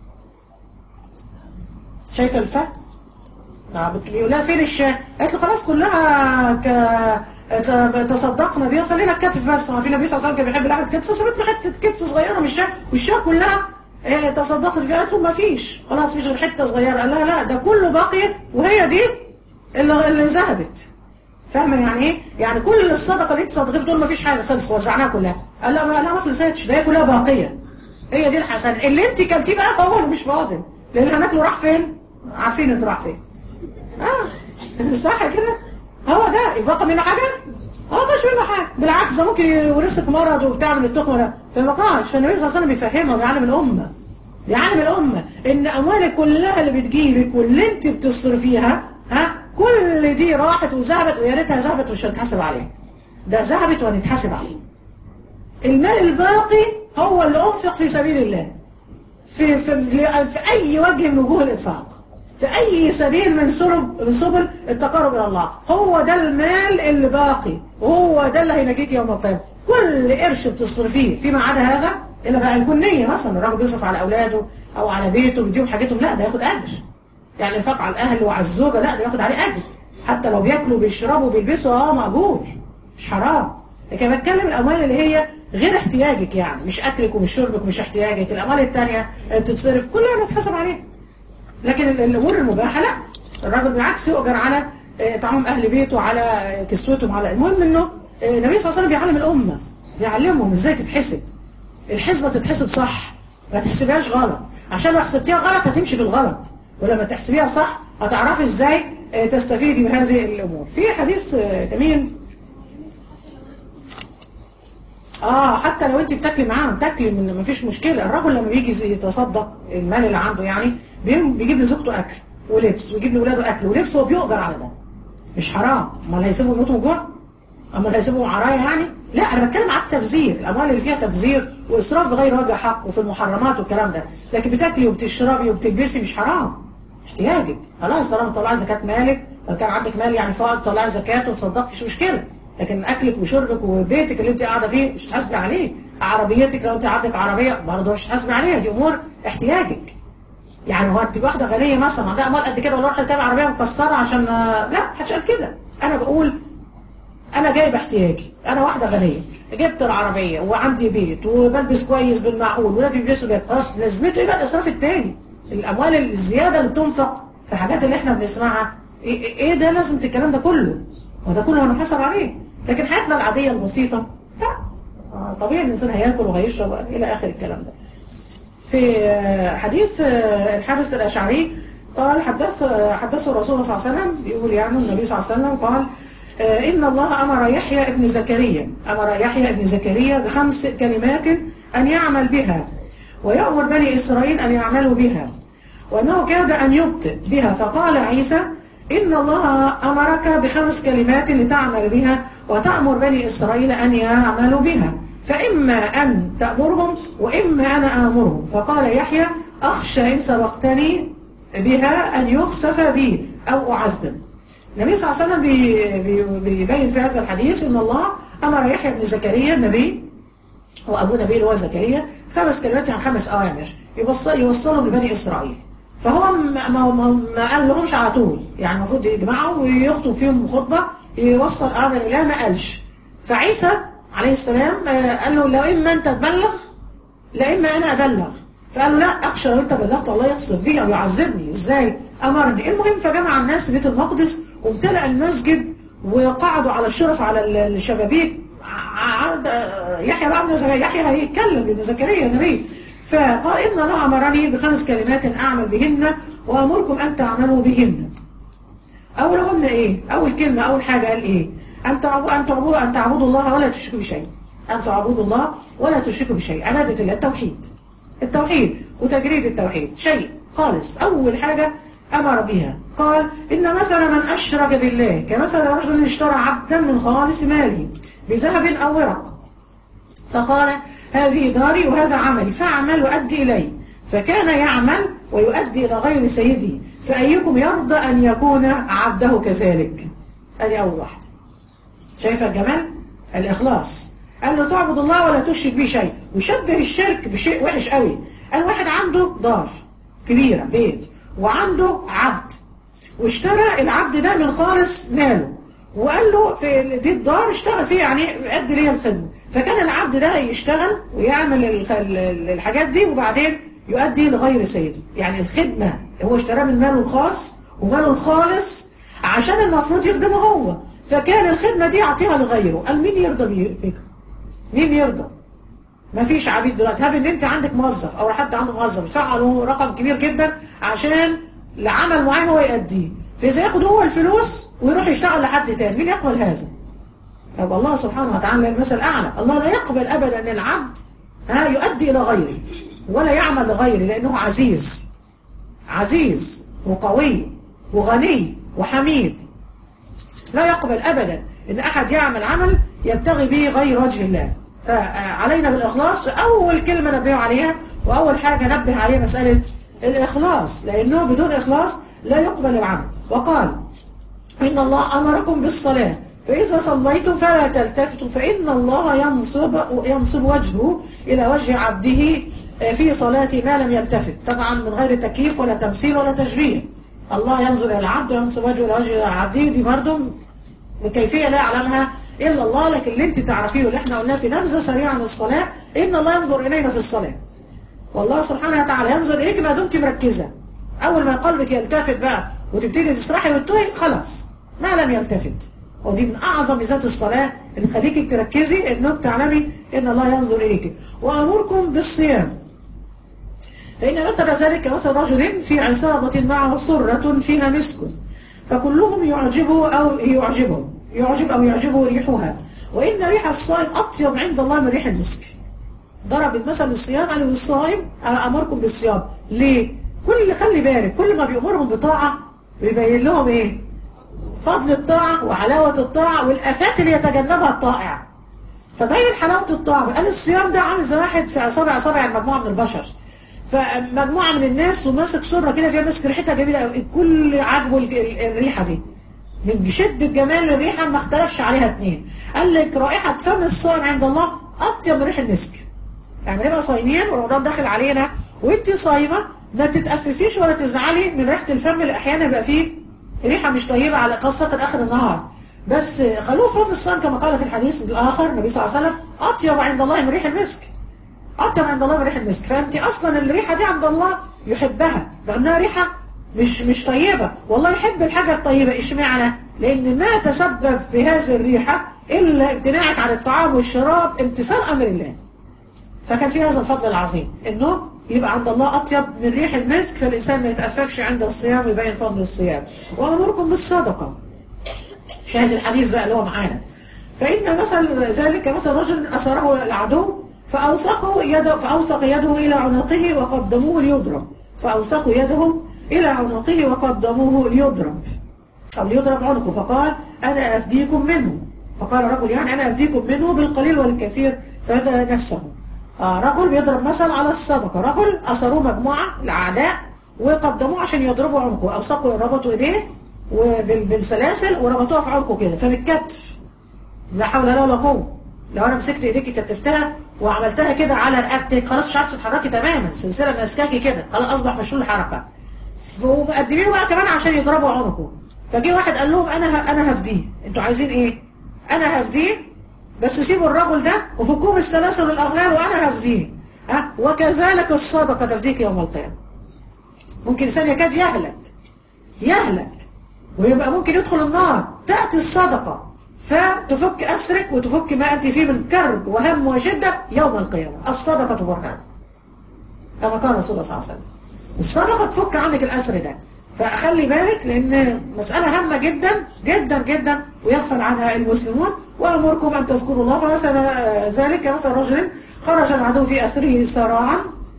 شايفة الفهم؟ نعم بيقول لها فين الشاة؟ قالت له خلاص كلها ك... ت- تصدقنا بيها خلينا الكتف بس ما في النبي صلى الله عليه وسلم كان بيحب لحمة الكتف فسابت له حتة كتف صغيرة من الشاة والشاة كلها آه، تصدقت فيها قالت له ما فيش خلاص فيش غير حتة صغيرة قال لها لا ده كله باقي وهي دي اللي, اللي ذهبت فاهمة يعني ايه؟ يعني كل الصدقة اللي انت صدقتها بتقول ما فيش حاجة خلص وزعناها كلها قال لا ما لا ما خلصتش ده هي كلها باقية هي دي الحسنة اللي انت كلتيه بقى هو اللي مش فاضل لان اللي هناكله راح فين؟ عارفين انت راح فين اه صح كده هو ده يبقى منه حاجة اه مش منه حاجة بالعكس ده ممكن يورثك مرض وبتاع من التخمة ده فما قاش فالنبي صلى الله عليه وسلم بيفهمها وبيعلم الأمة بيعلم الأمة إن أموالك كلها اللي بتجيلك واللي أنت بتصرفيها ها كل دي راحت وذهبت ويا ريتها ذهبت ومش هنتحاسب عليها ده ذهبت وهنتحاسب عليه المال الباقي هو اللي أنفق في سبيل الله في, في, في, في أي وجه من وجوه الإنفاق في أي سبيل من سبل من سبل التقرب إلى الله هو ده المال اللي باقي وهو ده اللي هينجيك يوم القيامة كل قرش بتصرفيه فيما عدا هذا إلا بقى يكون نية مثلا الراجل بيصرف على أولاده أو على بيته بيديهم حاجتهم لا ده ياخد أجر يعني الإنفاق على الأهل وعلى الزوجة لا ده ياخد عليه أجر حتى لو بياكلوا وبيشربوا وبيلبسوا اه مأجور مش حرام لكن بتكلم الأموال اللي هي غير احتياجك يعني مش أكلك ومش شربك ومش احتياجك الأموال التانية تتصرف كلها نتحسب عليها لكن ال- الأمور المباحة لا الراجل بالعكس يؤجر على آه، طعام أهل بيته على كسوتهم على المهم إنه آه، النبي صلى الله عليه وسلم بيعلم الامه بيعلمهم ازاي تتحسب الحسبه تتحسب صح ما تحسبهاش غلط عشان لو حسبتيها غلط هتمشي في الغلط ولما تحسبيها صح هتعرفي ازاي آه، تستفيدي من هذه الامور في حديث آه، جميل اه حتى لو انت بتاكلي معاهم تاكلي من ما فيش مشكله الرجل لما بيجي يتصدق المال اللي عنده يعني بيم- بيجيب لزوجته اكل ولبس ويجيب لاولاده اكل ولبس هو بيؤجر على ده مش حرام امال هيسيبهم يموتوا من جوع امال هيسيبهم عرايا يعني لا انا بتكلم على التبذير الاموال اللي فيها تبذير واسراف بغير وجه حق وفي المحرمات والكلام ده لكن بتاكلي وبتشربي وبتلبسي مش حرام احتياجك خلاص طالما طلعي زكاه مالك لو كان عندك مال يعني فائض طلعي زكاه وتصدقي مفيش مشكله لكن اكلك وشربك وبيتك اللي انت قاعده فيه مش تحاسبي عليه عربيتك لو انت عندك عربيه برضه مش تحاسبي عليها دي امور احتياجك يعني هو انت واحده غنيه مثلا عندها اموال قد كده ولا اروح اركب عربيه مكسره عشان آه، لا محدش قال كده انا بقول انا جايب احتياجي انا واحده غنيه جبت العربيه وعندي بيت وبلبس كويس بالمعقول ولادي بيلبسوا بيت خلاص لازمته ايه بقى الاسراف التاني الاموال الزياده اللي تنفق في الحاجات اللي احنا بنسمعها ايه, ايه ده لازم الكلام ده كله وده كله هنحاسب عليه لكن حياتنا العاديه البسيطه لا آه، طبيعي الانسان هياكل وهيشرب الى اخر الكلام ده في آه، حديث آه، الحارث الأشعري قال حدث آه، حدثه الرسول صلى الله عليه وسلم بيقول يعني النبي صلى الله عليه وسلم قال آه، إن الله أمر يحيى ابن زكريا أمر يحيى ابن زكريا بخمس كلمات أن يعمل بها ويأمر بني إسرائيل أن يعملوا بها وأنه كاد أن يبطئ بها فقال عيسى إن الله أمرك بخمس كلمات لتعمل بها وتأمر بني إسرائيل أن يعملوا بها فإما أن تأمرهم وإما أنا آمرهم فقال يحيى أخشى إن سبقتني بها أن يخسف بي أو أعذب النبي صلى الله عليه وسلم بي- بي- بيبين في هذا الحديث أن الله أمر يحيى بن زكريا النبي وأبو نبي اللي هو زكريا خمس كلمات يعني خمس أوامر يوصل يوصلهم لبني إسرائيل فهو ما, ما, ما, ما قال لهمش على طول يعني المفروض يجمعهم ويخطب فيهم خطبة يوصل أمر الله ما قالش فعيسى عليه السلام آه، قال له لو إما أنت تبلغ لا إما أنا أبلغ فقال له لا أخشى لو أنت بلغت الله يخسف بي أو يعذبني إزاي أمرني المهم فجمع الناس في بيت المقدس وامتلأ المسجد وقعدوا على الشرف على ال- الشبابيك ع- ع- يحيى بقى ابن زكريا يحيى هيتكلم ابن زكريا النبي فقال إن الله أمرني بخمس كلمات أعمل بهن وأمركم أن تعملوا بهن أولهن إيه؟ أول كلمة أول حاجة قال إيه؟ أن تعبدوا أن تعبدوا أن تعبدوا الله ولا تشركوا بشيء. أن تعبدوا الله ولا تشركوا بشيء، عبادة الله التوحيد. التوحيد وتجريد التوحيد، شيء خالص، أول حاجة أمر بها، قال إن مثل من أشرك بالله كمثل رجل اشترى عبدا من خالص ماله بذهب أو ورق. فقال هذه داري وهذا عملي فاعمل وأدي إلي فكان يعمل ويؤدي إلى غير سيده فأيكم يرضى أن يكون عبده كذلك أدي أول واحد شايفة الجمال الإخلاص قال له تعبد الله ولا تشرك به شيء وشبه الشرك بشيء وحش قوي قال واحد عنده دار كبيرة بيت وعنده عبد واشترى العبد ده من خالص ماله وقال له في دي الدار اشتغل فيه يعني قد ليه الخدمة فكان العبد ده يشتغل ويعمل الخ- ال- الحاجات دي وبعدين يؤدي لغير سيده يعني الخدمة هو اشتراه من ماله الخاص وماله الخالص عشان المفروض يخدمه هو فكان الخدمة دي يعطيها لغيره قال مين يرضى بفكره مين يرضى ما فيش عبيد دلوقتي هاب ان انت عندك موظف او حد عنده موظف يدفع له رقم كبير جدا عشان لعمل معين هو يأديه فاذا ياخد هو الفلوس ويروح يشتغل لحد تاني مين يقبل هذا طب الله سبحانه وتعالى المثل اعلى الله لا يقبل ابدا ان العبد ها يؤدي الى غيره ولا يعمل لغيره لانه عزيز عزيز وقوي وغني وحميد لا يقبل أبدا إن أحد يعمل عمل يبتغي به غير وجه الله فعلينا بالإخلاص أول كلمة نبه عليها وأول حاجة نبه عليها مسألة الإخلاص لأنه بدون إخلاص لا يقبل العمل وقال إن الله أمركم بالصلاة فإذا صليتم فلا تلتفتوا فإن الله ينصب ينصب وجهه إلى وجه عبده في صلاة ما لم يلتفت طبعا من غير تكييف ولا تمثيل ولا تشبيه الله ينظر إلى العبد وينصب وجهه إلى وجه عبده دي برضه بكيفية لا يعلمها إلا الله لكن اللي انت تعرفيه واللي احنا قلناه في نبذة سريعة عن الصلاة إن الله ينظر إلينا في الصلاة والله سبحانه وتعالى ينظر إليك ما دمت مركزة أول ما قلبك يلتفت بقى وتبتدي تسرحي وتتوهي خلاص ما لم يلتفت ودي من اعظم ميزات الصلاه اللي تخليكي تركزي انك تعلمي ان الله ينظر اليك وامركم بالصيام فان مثل ذلك مثل رجل في عصابه معه سره فيها مسك فكلهم يعجبه او يعجبه يعجب او يعجبه ريحها وان ريح الصائم اطيب عند الله من ريح المسك ضرب المثل الصيام قال للصائم انا امركم بالصيام ليه كل خلي بالك كل ما بيامرهم بطاعه بيبين لهم ايه فضل الطاعه وحلاوه الطاعه والافات اللي يتجنبها الطائع فبين حلاوه الطاعه قال الصيام ده عامل زي واحد في اصابع اصابع مجموعه من البشر فمجموعه من الناس وماسك سره كده فيها مسك ريحتها جميله قوي الكل عاجبه الريحه دي من شدة جمال الريحة ما اختلفش عليها اتنين قال لك رائحة فم الصائم عند الله أطيب من ريح المسك يعني نبقى صايمين ورمضان داخل علينا وانت صايمة ما تتأسفيش ولا تزعلي من ريحة الفم اللي أحيانا بيبقى فيه ريحة مش طيبة على قصة آخر النهار بس خلوه فم الصائم كما قال في الحديث الآخر النبي صلى الله عليه وسلم أطيب عند الله من ريح المسك أطيب عند الله من ريح المسك فأنت أصلا الريحة دي عند الله يحبها رغم انها ريحة مش مش طيبة والله يحب الحاجة الطيبة اشمعنى لأن ما تسبب بهذه الريحة إلا امتناعك عن الطعام والشراب امتثال أمر الله فكان في هذا الفضل العظيم إنه يبقى عند الله أطيب من ريح المسك فالإنسان ما يتأففش عند الصيام ويبين فضل الصيام وأمركم بالصدقة شاهد الحديث بقى اللي هو معانا فإن مثل ذلك مثل رجل أسره العدو فأوثقه يده فأوثق يده إلى عنقه وقدموه ليضرب فأوثقوا يده إلى عنقه وقدموه ليضرب أو ليضرب عنقه فقال أنا أفديكم منه فقال رجل يعني أنا أفديكم منه بالقليل والكثير فهدى نفسه آه رجل بيضرب مثل على الصدقة رجل أسروه مجموعة الأعداء وقدموه عشان يضربوا عنقه أوثقوا ربطوا إيديه بالسلاسل وربطوها في عنقه كده فبالكتف لا حول لا ولا قوة لو أنا مسكت إيديك كتفتها وعملتها كده على رقبتك خلاص مش عارفه تتحركي تماما السلسله ماسكاكي كده خلاص اصبح مشلول الحركه ومقدمينه بقى كمان عشان يضربوا عنقه فجه واحد قال لهم انا ه... انا هفديه انتوا عايزين ايه انا هفديه بس سيبوا الرجل ده وفكوه السلاسل والاغلال وانا هفديه ها وكذلك الصدقه تفديك يوم القيامه ممكن انسان يكاد يهلك يهلك ويبقى ممكن يدخل النار تاتي الصدقه فتفك أسرك وتفك ما أنت فيه من كرب وهم وشدة يوم القيامة الصدقة برهان كما قال رسول الله صلى الله عليه وسلم الصدقة تفك عنك الأسر ده فخلي بالك لأن مسألة هامة جدا جدا جدا ويغفل عنها المسلمون وأمركم أن تذكروا الله فمثل ذلك مثل رجل خرج العدو في أسره سراعا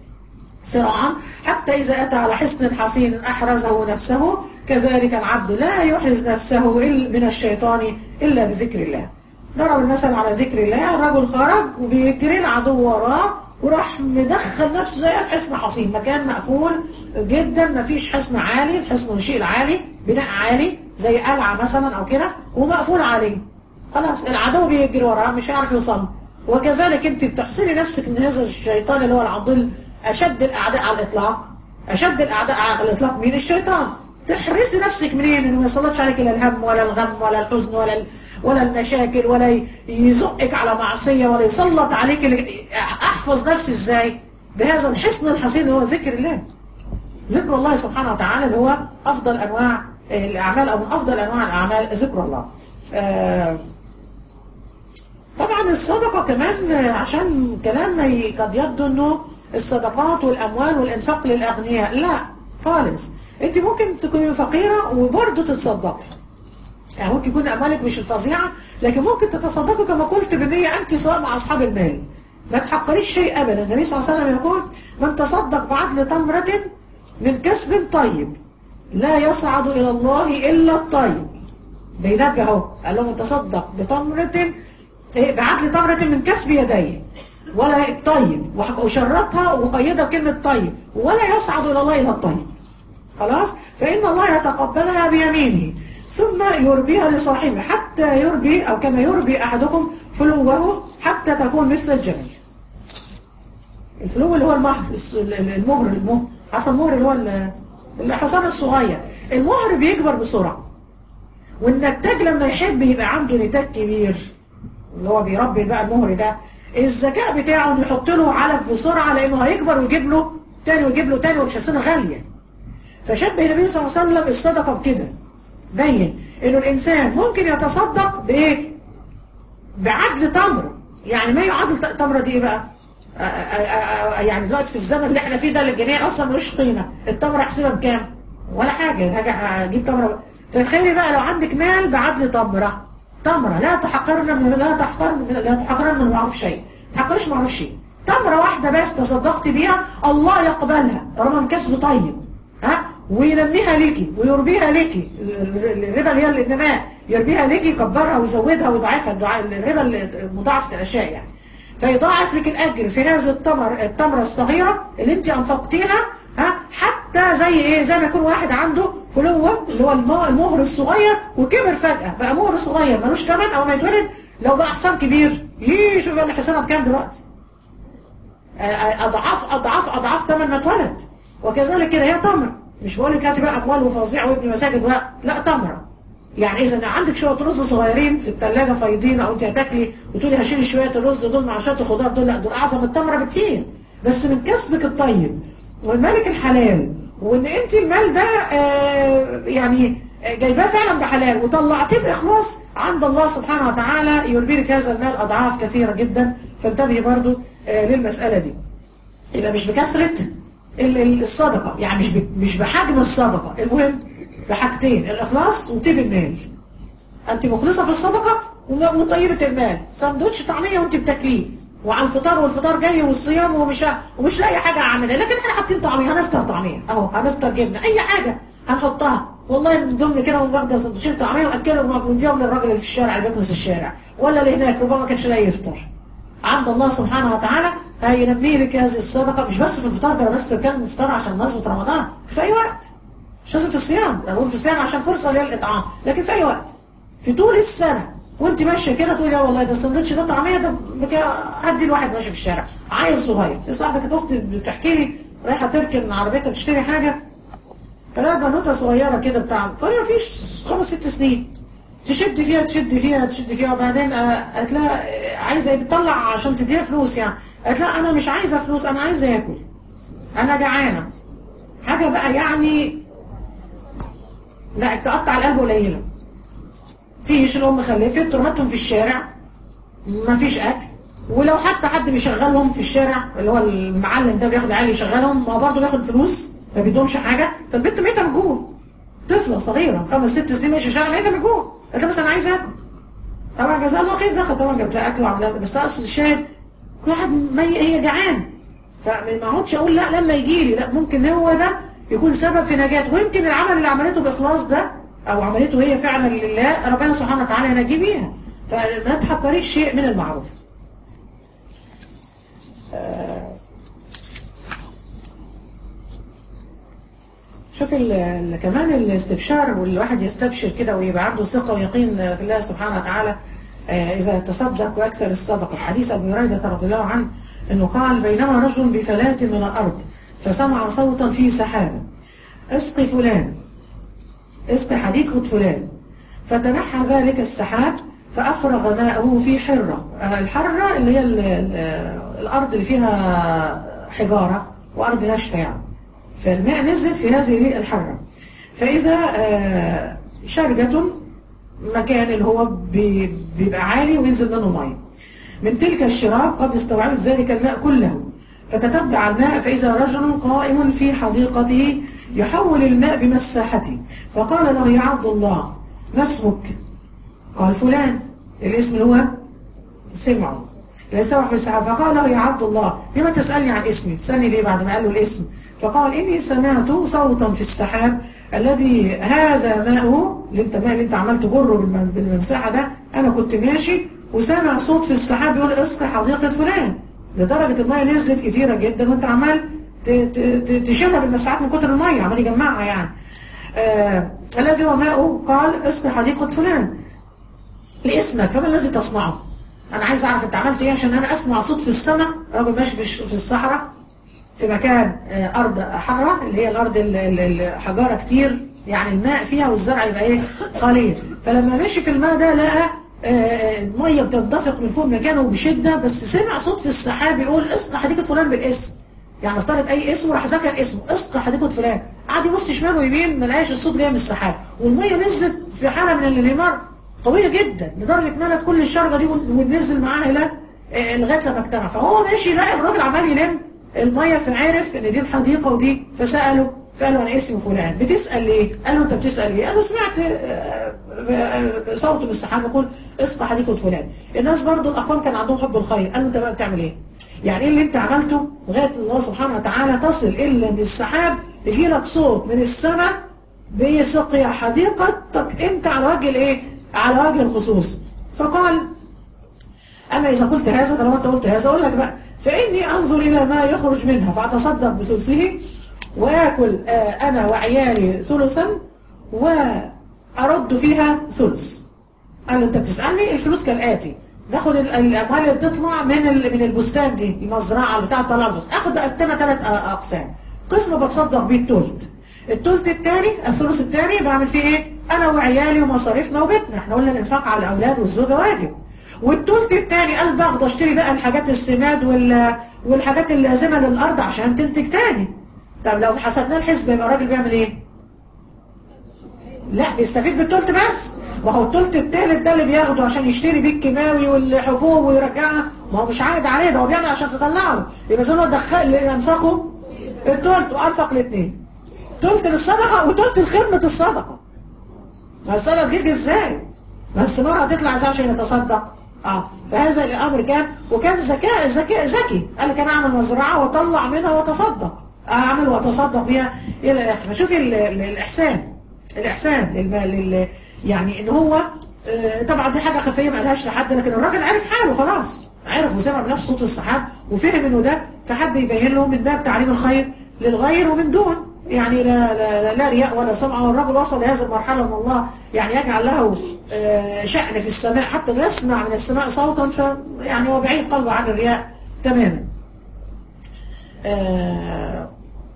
سراعا حتى إذا أتى على حصن حصين أحرزه نفسه كذلك العبد لا يحرز نفسه من الشيطان إلا بذكر الله ضرب المثل على ذكر الله الرجل خرج وبيجري العدو وراه وراح مدخل نفسه زي في حصن حصين مكان مقفول جدا ما فيش حصن عالي الحصن الشيء العالي بناء عالي زي قلعة مثلا أو كده ومقفول عليه خلاص العدو بيجري وراه مش هيعرف يوصل وكذلك انت بتحصني نفسك من هذا الشيطان اللي هو العضل أشد الأعداء على الإطلاق أشد الأعداء على الإطلاق مين الشيطان تحرسي نفسك منين انه ما يسلطش عليك لا الهم ولا الغم ولا الحزن ولا ال... ولا المشاكل ولا يزقك على معصيه ولا يسلط عليك ال... احفظ نفسي ازاي بهذا الحصن الحصين اللي هو ذكر الله ذكر الله سبحانه وتعالى اللي هو افضل انواع الاعمال او من افضل انواع الاعمال ذكر الله آه طبعا الصدقه كمان عشان كلامنا قد يبدو انه الصدقات والاموال والانفاق للاغنياء لا خالص انت ممكن تكوني فقيرة وبرضه تتصدقي يعني ممكن يكون اموالك مش الفظيعة لكن ممكن تتصدقي كما قلت بنية انت سواء مع اصحاب المال ما تحقريش شيء ابدا النبي صلى الله عليه وسلم يقول من تصدق بعدل تمرة من كسب طيب لا يصعد الى الله الا الطيب بينبه اهو قال له من تصدق بتمرة بعدل تمرة من كسب يديه ولا طيب وشرطها وقيدها بكلمة طيب ولا يصعد الى الله الا الطيب خلاص فإن الله يتقبلها بيمينه ثم يربيها لصاحبه حتى يربي أو كما يربي أحدكم فلوه حتى تكون مثل الجبل الفلو اللي هو المهر المهر المهر عارفه المهر اللي هو الحصان الصغير المهر بيكبر بسرعة والنتاج لما يحب يبقى عنده نتاج كبير اللي هو بيربي بقى المهر ده الذكاء بتاعه انه يحط له علف بسرعة لانه هيكبر ويجيب له تاني ويجيب له تاني والحصانة غالية فشبه النبي صلى الله عليه وسلم الصدقة بكده بين انه الانسان ممكن يتصدق بايه بعدل تمر يعني ما يعادل ت- تمره دي ايه بقى آه، آه، آه، يعني دلوقتي في الزمن اللي احنا فيه ده اللي الجنيه اصلا ملوش قيمه التمره احسبها بكام ولا حاجه هاجي اجيب تمره تخيلي بقى لو عندك مال بعدل تمره تمره لا تحقرن من لا تحقرن من لا تحقرن من المعروف شيء ما تحقرش معروف شيء تمره واحده بس تصدقت بيها الله يقبلها طالما من كسب طيب ها وينميها ليكي ويربيها ليكي ال- الربا اللي هي الانماء يربيها ليكي يكبرها ويزودها ويضاعفها الدعاء الربا اللي- مضاعفه الاشياء يعني فيضاعف لك الاجر في هذه التمر التمره الصغيره اللي انت انفقتيها ها حتى زي ايه زي ما يكون واحد عنده فلوه اللي هو المو- المهر الصغير وكبر فجاه بقى مهر صغير ملوش ثمن او ما يتولد لو بقى حصان كبير ييه شوف اللي حصانها بكام دلوقتي اضعاف اضعاف اضعاف ثمن ما اتولد وكذلك كده هي تمر مش بقول لك هاتي بقى اموال وفظيع وابن مساجد و... لا تمره يعني اذا عندك شويه رز صغيرين في الثلاجه فايضين او انت هتاكلي وتقولي هشيل شويه الرز دول مع شويه الخضار دول لا دول اعظم التمره بكتير بس من كسبك الطيب والملك الحلال وان انت المال ده آه يعني جايباه فعلا بحلال وطلعتيه باخلاص عند الله سبحانه وتعالى يربي لك هذا المال اضعاف كثيره جدا فانتبهي برضو آه للمساله دي يبقى مش بكثره ال- ال- الصدقه يعني مش ب- مش بحجم الصدقه المهم بحاجتين الاخلاص وطيب المال انت مخلصه في الصدقه وم- وطيبه المال سندوتش طعميه وانت بتاكليه وعلى الفطار والفطار جاي والصيام ومش ومش لاقي حاجه اعملها لكن احنا حاطين طعميه هنفطر طعميه اهو هنفطر جبنه اي حاجه هنحطها والله من ضمن كده وناخد سندوتشين طعميه واكلهم ونديهم للراجل اللي في الشارع اللي بيكنس الشارع ولا اللي هناك ربما ما كانش لاقي يفطر عند الله سبحانه وتعالى هينمي لك هذه الصدقه مش بس في الفطار ده بس كان الفطار عشان مناسبه رمضان في اي وقت مش لازم في الصيام انا بقول في الصيام عشان فرصه للاطعام لكن في اي وقت في طول السنه وانت ماشيه كده تقول يا والله ده السندوتش ده طعميه ده بك- هدي الواحد ماشي في الشارع عيل صغير لسه واحده كانت اختي بتحكي لي رايحه تركن عربيتها تشتري حاجه فلقت بنوته صغيره كده بتاع فهي فيش خمس ست سنين تشد فيها تشد فيها تشد فيها وبعدين آه، قالت لها آه، عايزه إيه؟ بتطلع عشان تديها فلوس يعني قالت لها انا مش عايزه فلوس انا عايزه اكل انا جعانه حاجه بقى يعني لا تقطع القلب قليله فيش الام خلفت رمتهم في الشارع ما فيش اكل ولو حتى حد بيشغلهم في الشارع اللي هو المعلم ده بياخد العيال يشغلهم ما هو برضه بياخد فلوس ما بيدهمش حاجه فالبنت ميته من جوه طفله صغيره خمس ست سنين ماشيه في الشارع ميته من جوه قالت لها بس انا عايزه اكل طبعا جزاها الله خير دخل طبعا جابت لها اكل وعملها بس اقصد الشاهد كل واحد ما هي جعان فما اقعدش اقول لا لما يجي لي لا ممكن هو ده يكون سبب في نجاته ويمكن العمل اللي عملته باخلاص ده او عملته هي فعلا لله ربنا سبحانه وتعالى ينجي بيها فما تحقريش شيء من المعروف شوف ال- ال- كمان الاستبشار والواحد يستبشر كده ويبقى عنده ثقة ويقين في الله سبحانه وتعالى آه، إذا تصدق وأكثر الصدقة في حديث أبي هريرة رضي الله عنه أنه قال بينما رجل بفلاة من الأرض فسمع صوتا في سحابة اسقي فلان اسقي حديقة فلان فتنحى ذلك السحاب فأفرغ ماءه في حرة آه، الحرة اللي هي ال- ال- الأرض اللي فيها حجارة وأرض ناشفة يعني فالماء نزل في هذه الحرة فإذا آه، شرجة مكان اللي هو بي- بيبقى عالي وينزل منه مية من تلك الشراب قد استوعبت ذلك الماء كله فتتبع الماء فإذا رجل قائم في حديقته يحول الماء بمساحته فقال له يا عبد الله ما اسمك قال فلان الاسم اللي هو سمعه لا يسمع في السحاب فقال له يا عبد الله لما تسألني عن اسمي تسألني ليه بعد ما قال له الاسم فقال إني سمعت صوتا في السحاب الذي هذا ماءه اللي انت ماء اللي انت عملت جره بالم- بالمساحة ده أنا كنت ماشي وسامع صوت في السحاب يقول اسقي حديقة فلان لدرجة المية نزلت كتيرة جدا وانت عمال ت- ت- ت- تشيلها بالمساحات من كتر المية عمال يجمعها يعني آه الذي هو ماءه قال اسقي حديقة فلان لاسمك فما الذي تصنعه انا عايز اعرف انت عملت ايه عشان انا اسمع صوت في السماء راجل ماشي في الش- في الصحراء في مكان آه، ارض حاره اللي هي الارض ال- ال- الحجاره كتير يعني الماء فيها والزرع يبقى ايه قليل فلما مشي في الماء ده لقى آه، الميه بتنطفق من فوق مكانه بشده بس سمع صوت في السحاب يقول اسقى حديقه فلان بالاسم يعني افترض اي اسم وراح ذكر اسمه اسقى حديقه فلان قعد يبص شمال ويمين ما لقاش الصوت جاي من السحاب والميه نزلت في حاله من الانهمار قويه جدا لدرجه ملت كل الشرجه دي ونزل معاها الى آه، لغايه لما اجتمع فهو ماشي لقى الراجل عمال يلم الميه فعرف ان دي الحديقه ودي فساله فقالوا انا اسمي فلان بتسال ليه؟ قال له انت بتسال ليه؟ قال له سمعت آه، آه، صوت من السحاب يقول اسقى حديقه فلان الناس برضو الاقوام كان عندهم حب الخير قال له انت بقى بتعمل ايه؟ يعني ايه اللي انت عملته لغايه الله سبحانه وتعالى تصل الا ان السحاب يجي لك صوت من السماء بيسقي حديقتك انت على وجه الايه؟ على وجه الخصوص فقال اما اذا قلت هذا طالما انت قلت هذا اقول لك بقى فاني انظر الى ما يخرج منها فاتصدق بثلثه واكل آه، انا وعيالي ثلثا وارد فيها ثلث قال له انت بتسالني الفلوس كالاتي ناخد ال- الاموال اللي بتطلع من ال- من البستان دي المزرعه بتاع طلع الفلوس اخد بقى اقسمها ثلاث اقسام قسم بتصدق بيه التلت التلت الثاني الثلث الثاني بعمل فيه ايه انا وعيالي ومصاريفنا وبيتنا احنا قلنا الانفاق على الاولاد والزوجه واجب والتلت الثاني قال باخد اشتري بقى الحاجات السماد وال والحاجات اللازمه للارض عشان تنتج تاني طب لو حسبناه الحسبه يبقى الراجل بيعمل ايه لا بيستفيد بالتلت بس ما هو التلت التالت ده اللي بياخده عشان يشتري بيه الكيماوي والحبوب ويرجعها ما هو مش عائد عليه ده هو بيعمل عشان تطلعه يبقى زي ما هو دخل انفقه التلت وانفق الاثنين تلت للصدقه وتلت لخدمه الصدقه ما الصدقه تجيج ازاي بس مره هتطلع ازاي عشان يتصدق اه فهذا الامر كان وكان ذكاء ذكاء ذكي قال لك انا اعمل مزرعه واطلع منها واتصدق اعمل واتصدق بيها الى اخره فشوفي ال- ال- الاحسان الاحسان للم... لل... يعني ان هو آه، طبعا دي حاجه خفيه ما قالهاش لحد لكن الراجل عرف حاله خلاص عرف وسمع بنفس صوت السحاب وفهم انه ده فحب يبين له من باب تعليم الخير للغير ومن دون يعني لا لا, لا, لا رياء ولا سمعه والرجل وصل لهذه المرحله ان الله يعني يجعل له آه، شأن في السماء حتى يسمع من السماء صوتا ف يعني هو بعيد قلبه عن الرياء تماما. آه،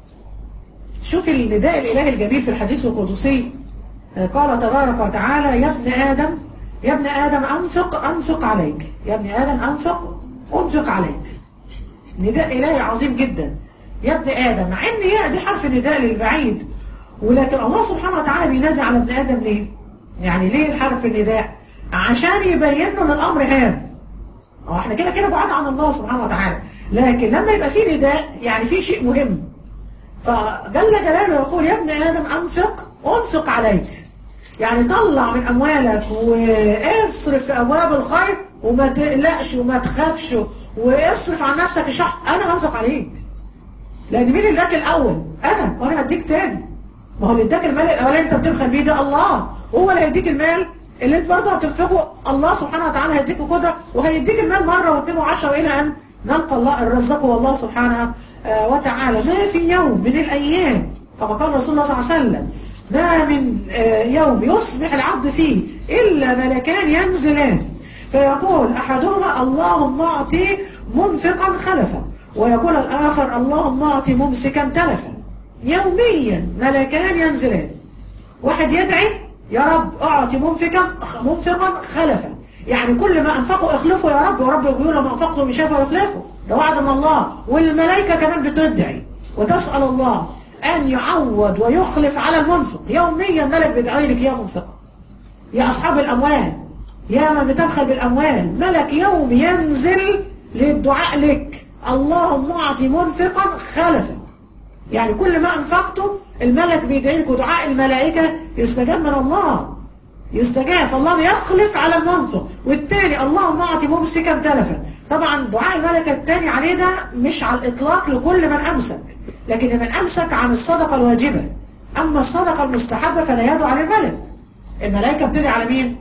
شوف النداء الإلهي الجميل في الحديث القدسي آه، قال تبارك وتعالى يا ابن آدم يا ابن آدم أنفق أنفق عليك يا ابن آدم أنفق أنفق عليك نداء إلهي عظيم جدا يا ابن آدم مع إن ياء دي حرف نداء للبعيد ولكن الله سبحانه وتعالى بينادي على ابن آدم ليه؟ يعني ليه الحرف النداء؟ عشان يبين له ان الأمر هام هو احنا كده كده بعاد عن الله سبحانه وتعالى لكن لما يبقى في نداء يعني في شيء مهم فجل جلاله يقول يا ابن آدم أنفق أنفق عليك يعني طلع من أموالك واصرف في أبواب الخير وما تقلقش وما تخافش واصرف عن نفسك الشح أنا هنفق عليك لأن مين اللي اداك الأول أنا وأنا هديك تاني ما هو اللي اداك المال الأولاني أنت بتبخل بيه ده الله هو اللي هيديك المال اللي انت برضه هتنفقه الله سبحانه وتعالى هيديك قدرة وهيديك المال مرة واثنين وعشرة وإلى أن نلقى الله الرزاق هو الله سبحانه آه، وتعالى ما في يوم من الأيام كما قال رسول الله صلى الله عليه وسلم ما من آه، يوم يصبح العبد فيه إلا ملكان ينزلان فيقول أحدهما اللهم أعطي منفقا خلفا ويقول الآخر اللهم أعطي ممسكا تلفا يوميا ملكان ينزلان واحد يدعي يا رب اعطي منفقا منفقا خلفا يعني كل ما انفقوا اخلفوا يا رب ورب بيقول ما انفقتم مش شافوا يخلفوا ده وعد من الله والملائكه كمان بتدعي وتسال الله ان يعوض ويخلف على المنفق يوميا ملك بيدعي لك يا منفق يا اصحاب الاموال يا من بتبخل بالاموال ملك يوم ينزل للدعاء لك اللهم اعطي منفقا خلفا يعني كل ما أنفقته الملك بيدعي لك ودعاء الملائكة يستجاب من الله يستجاب فالله بيخلف على المنفق والتاني اللهم أعطي ممسكا تلفا طبعا دعاء الملكة التاني عليه ده مش على الإطلاق لكل من أمسك لكن من أمسك عن الصدقة الواجبة أما الصدقة المستحبة فلا يدعو على الملك الملائكة بتدعي على مين؟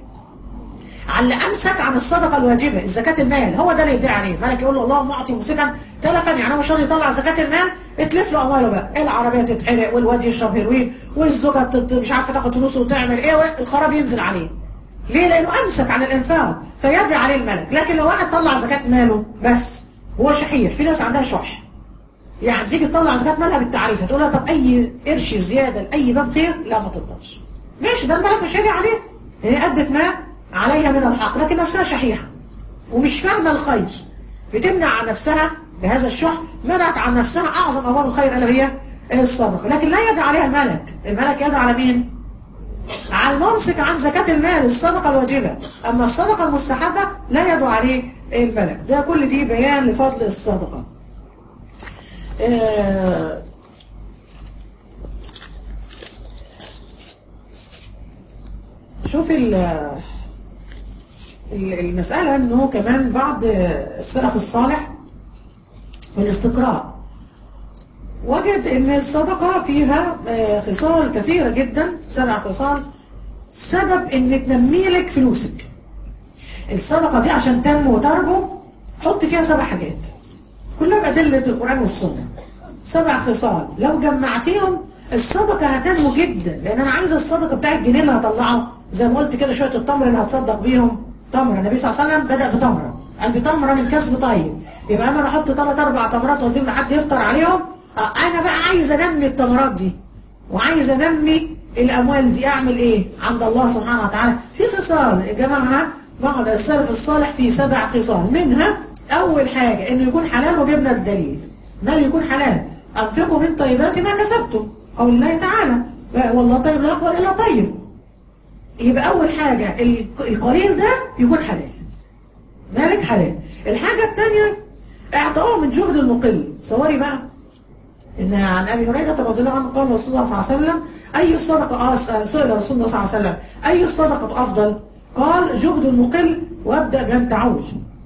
على اللي امسك عن الصدقه الواجبه الزكاه المال هو ده اللي يدعي عليه الملك يقول له اللهم اعطي ممسكا تلفا يعني هو مش راضي يطلع زكاه المال اتلف له امواله بقى العربيه تتحرق والواد يشرب هيروين والزوجه بتت... مش عارفه تاخد فلوسه وتعمل ايه الخراب ينزل عليه ليه لانه امسك عن الانفاق فيدعي عليه الملك لكن لو واحد طلع زكاه ماله بس هو شحيح في ناس عندها شح يعني تيجي تطلع زكاه مالها بالتعريف تقول لها طب اي قرش زياده لاي باب خير لا ما تقدرش ماشي ده الملك مش هيجي عليه هي ادت ما عليها من الحق لكن نفسها شحيحة ومش فاهمة الخير بتمنع عن نفسها بهذا الشح منعت عن نفسها أعظم أبواب الخير اللي هي الصدقة لكن لا يدعى عليها الملك الملك يدعى على مين؟ على الممسك عن زكاة المال الصدقة الواجبة أما الصدقة المستحبة لا يدعو عليه الملك ده كل دي بيان لفضل الصدقة آه شوف المسألة أنه كمان بعض السلف الصالح في الاستقراء وجد أن الصدقة فيها خصال كثيرة جدا سبع خصال سبب أن تنمي لك فلوسك الصدقة دي عشان تنمو وتربو حط فيها سبع حاجات كلها بأدلة القرآن والسنة سبع خصال لو جمعتيهم الصدقة هتنمو جدا لأن أنا عايزة الصدقة بتاع الجنيه اللي هطلعه زي ما قلت كده شوية التمر اللي هتصدق بيهم تمرة النبي صلى الله عليه وسلم بدأ بتمرة قال بتمرة من كسب طيب يبقى أنا أحط ثلاث أربع تمرات وأديهم لحد يفطر عليهم أنا بقى عايزة أنمي التمرات دي وعايزة أنمي الأموال دي أعمل إيه عند الله سبحانه وتعالى في خصال يا جماعة بعض السلف الصالح في سبع خصال منها أول حاجة إنه يكون حلال وجبنا الدليل مال يكون حلال أنفقوا من طيبات ما كسبتم قول الله تعالى والله طيب لا يقبل إلا طيب يبقى أول حاجة القليل ده يكون حلال مالك حلال الحاجة الثانية اعطائه من جهد المقل صوري بقى إن عن أبي هريرة رضي الله عنه قال رسول الله صلى الله عليه وسلم أي الصدقة سئل رسول الله صلى الله عليه وسلم أي الصدقة أفضل قال جهد المقل وابدأ بأن تعول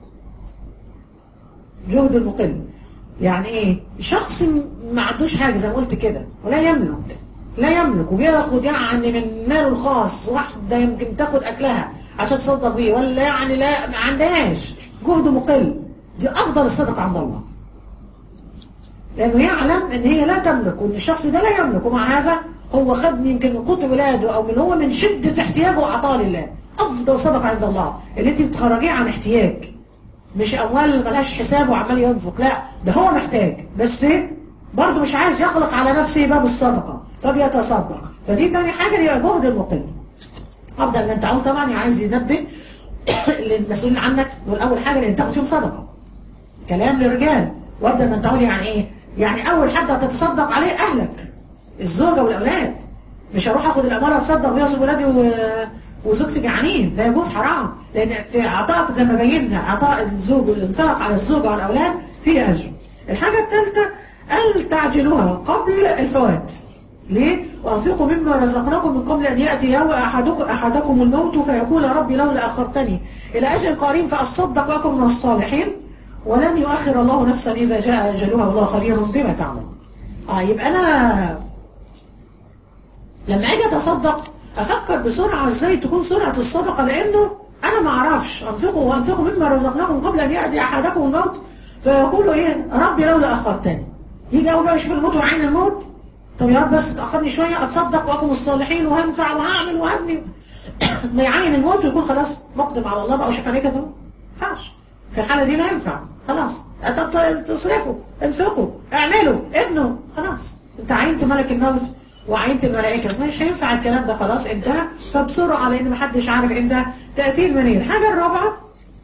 جهد المقل يعني ايه شخص ما عندوش حاجة زي ما قلت كده ولا يملك لا يملك وبياخد يعني من ماله الخاص واحدة يمكن تاخد أكلها عشان تصدق بيه ولا يعني لا ما عندهاش جهد مقل دي أفضل الصدقة عند الله لأنه يعلم أن هي لا تملك وأن الشخص ده لا يملك ومع هذا هو خد يمكن من قوت ولاده أو من هو من شدة احتياجه وعطاء لله أفضل صدقة عند الله اللي أنت بتخرجيه عن احتياج مش أموال ملهاش حساب وعمال ينفق لا ده هو محتاج بس برضه مش عايز يغلق على نفسه باب الصدقة فبيتصدق فدي تاني حاجة هي جهد المقل أفضل من تعول طبعا عايز ينبه للمسؤولين عنك والأول حاجة اللي تاخد فيهم صدقة كلام للرجال وابدأ من تعول يعني إيه يعني أول حد هتتصدق عليه أهلك الزوجة والأولاد مش هروح أخد الأموال أتصدق بيها وأسيب ولادي و... وزوجتي جعانين لا يجوز حرام لأن في عطاء زي ما بينا عطاء الزوج والإنفاق على الزوجة وعلى الأولاد فيه أجر الحاجة الثالثة أن تعجلوها قبل الفوات ليه؟ وأنفقوا مما رزقناكم من قبل أن يأتي يوم أحدكم, أحدكم الموت فيقول ربي لولا أخرتني إلى أجل قريب فأصدق وأكن من الصالحين ولن يؤخر الله نفسا إذا جاء أجلها والله خبير بما تعمل آه يبقى أنا لما أجي أتصدق أفكر بسرعة إزاي تكون سرعة الصدقة لأنه أنا ما أعرفش أنفقوا وأنفقوا مما رزقناكم قبل أن يأتي أحدكم الموت فيقول إيه ربي لولا أخرتني يجي أول بقى يشوف الموت وعين الموت طب يا رب بس تأخرني شوية أتصدق وأكون الصالحين وهنفع وهعمل وهبني ما يعين الموت ويكون خلاص مقدم على الله بقى وشوف عليه كده ما ينفعش في الحالة دي لا ينفع خلاص طب تصرفوا انفقوا اعملوا ابنوا خلاص انت عينت ملك الموت وعينت الملائكة مش هينفع الكلام ده خلاص انتهى فبسرعة لأن محدش عارف امتى تأتي المنين الحاجة الرابعة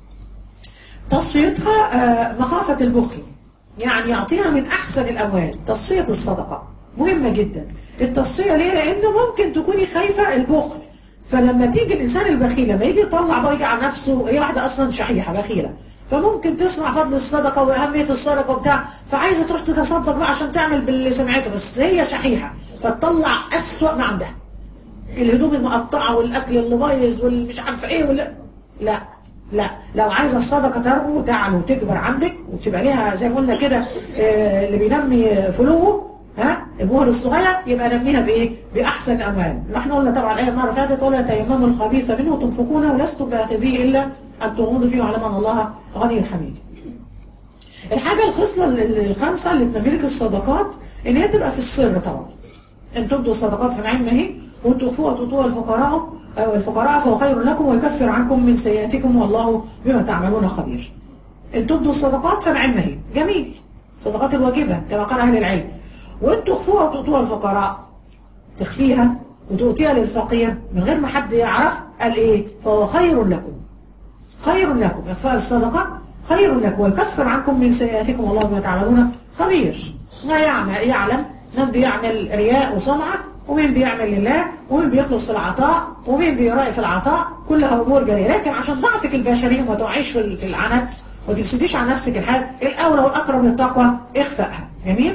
تصفيتها مخافة البخل يعني يعطيها من أحسن الأموال تصفية الصدقة مهمة جدا التصفية ليه؟ لأنه ممكن تكوني خايفة البخل فلما تيجي الإنسان البخيل لما يجي يطلع بقى يجي على نفسه هي واحدة أصلا شحيحة بخيلة فممكن تسمع فضل الصدقة وأهمية الصدقة وبتاع فعايزة تروح تتصدق بقى عشان تعمل باللي سمعته بس هي شحيحة فتطلع أسوأ ما عندها الهدوم المقطعة والأكل اللي بايظ والمش عارفة إيه ولا لا لا لو عايزة الصدقة تربو وتعلو وتكبر عندك وتبقى ليها زي ما قلنا كده آه اللي بينمي فلوه ها المهر الصغير يبقى نميها بايه باحسن اموال احنا قلنا طبعا الايه المره فاتت ولا تيمموا الخبيث منه تنفقونه ولستم باخذيه الا ان تغمضوا فيه وعلم ان الله غني حميد الحاجه الخصله الخامسه اللي تنمي الصدقات ان هي تبقى في السر طبعا ان تبدوا الصدقات في العلم اهي وتخفوها وتؤتوها الفقراء أو الفقراء فهو خير لكم ويكفر عنكم من سيئاتكم والله بما تعملون خبير ان تبدوا الصدقات فالعلم اهي جميل الصدقات الواجبه كما قال اهل العلم وان تخفوها وتؤتوها الفقراء تخفيها وتؤتيها للفقير من غير ما حد يعرف قال ايه فهو خير لكم خير لكم اخفاء الصدقه خير لك ويكفر عنكم من سيئاتكم والله بما تعملون خبير ما يعمل يعلم من بيعمل رياء وسمعة ومين بيعمل لله ومين بيخلص في العطاء ومين بيرائي في العطاء كلها امور جليله لكن عشان ضعفك البشري وما تقعيش في في العنت وما تفسديش على نفسك الحال الاولى والاقرب للتقوى اخفائها جميل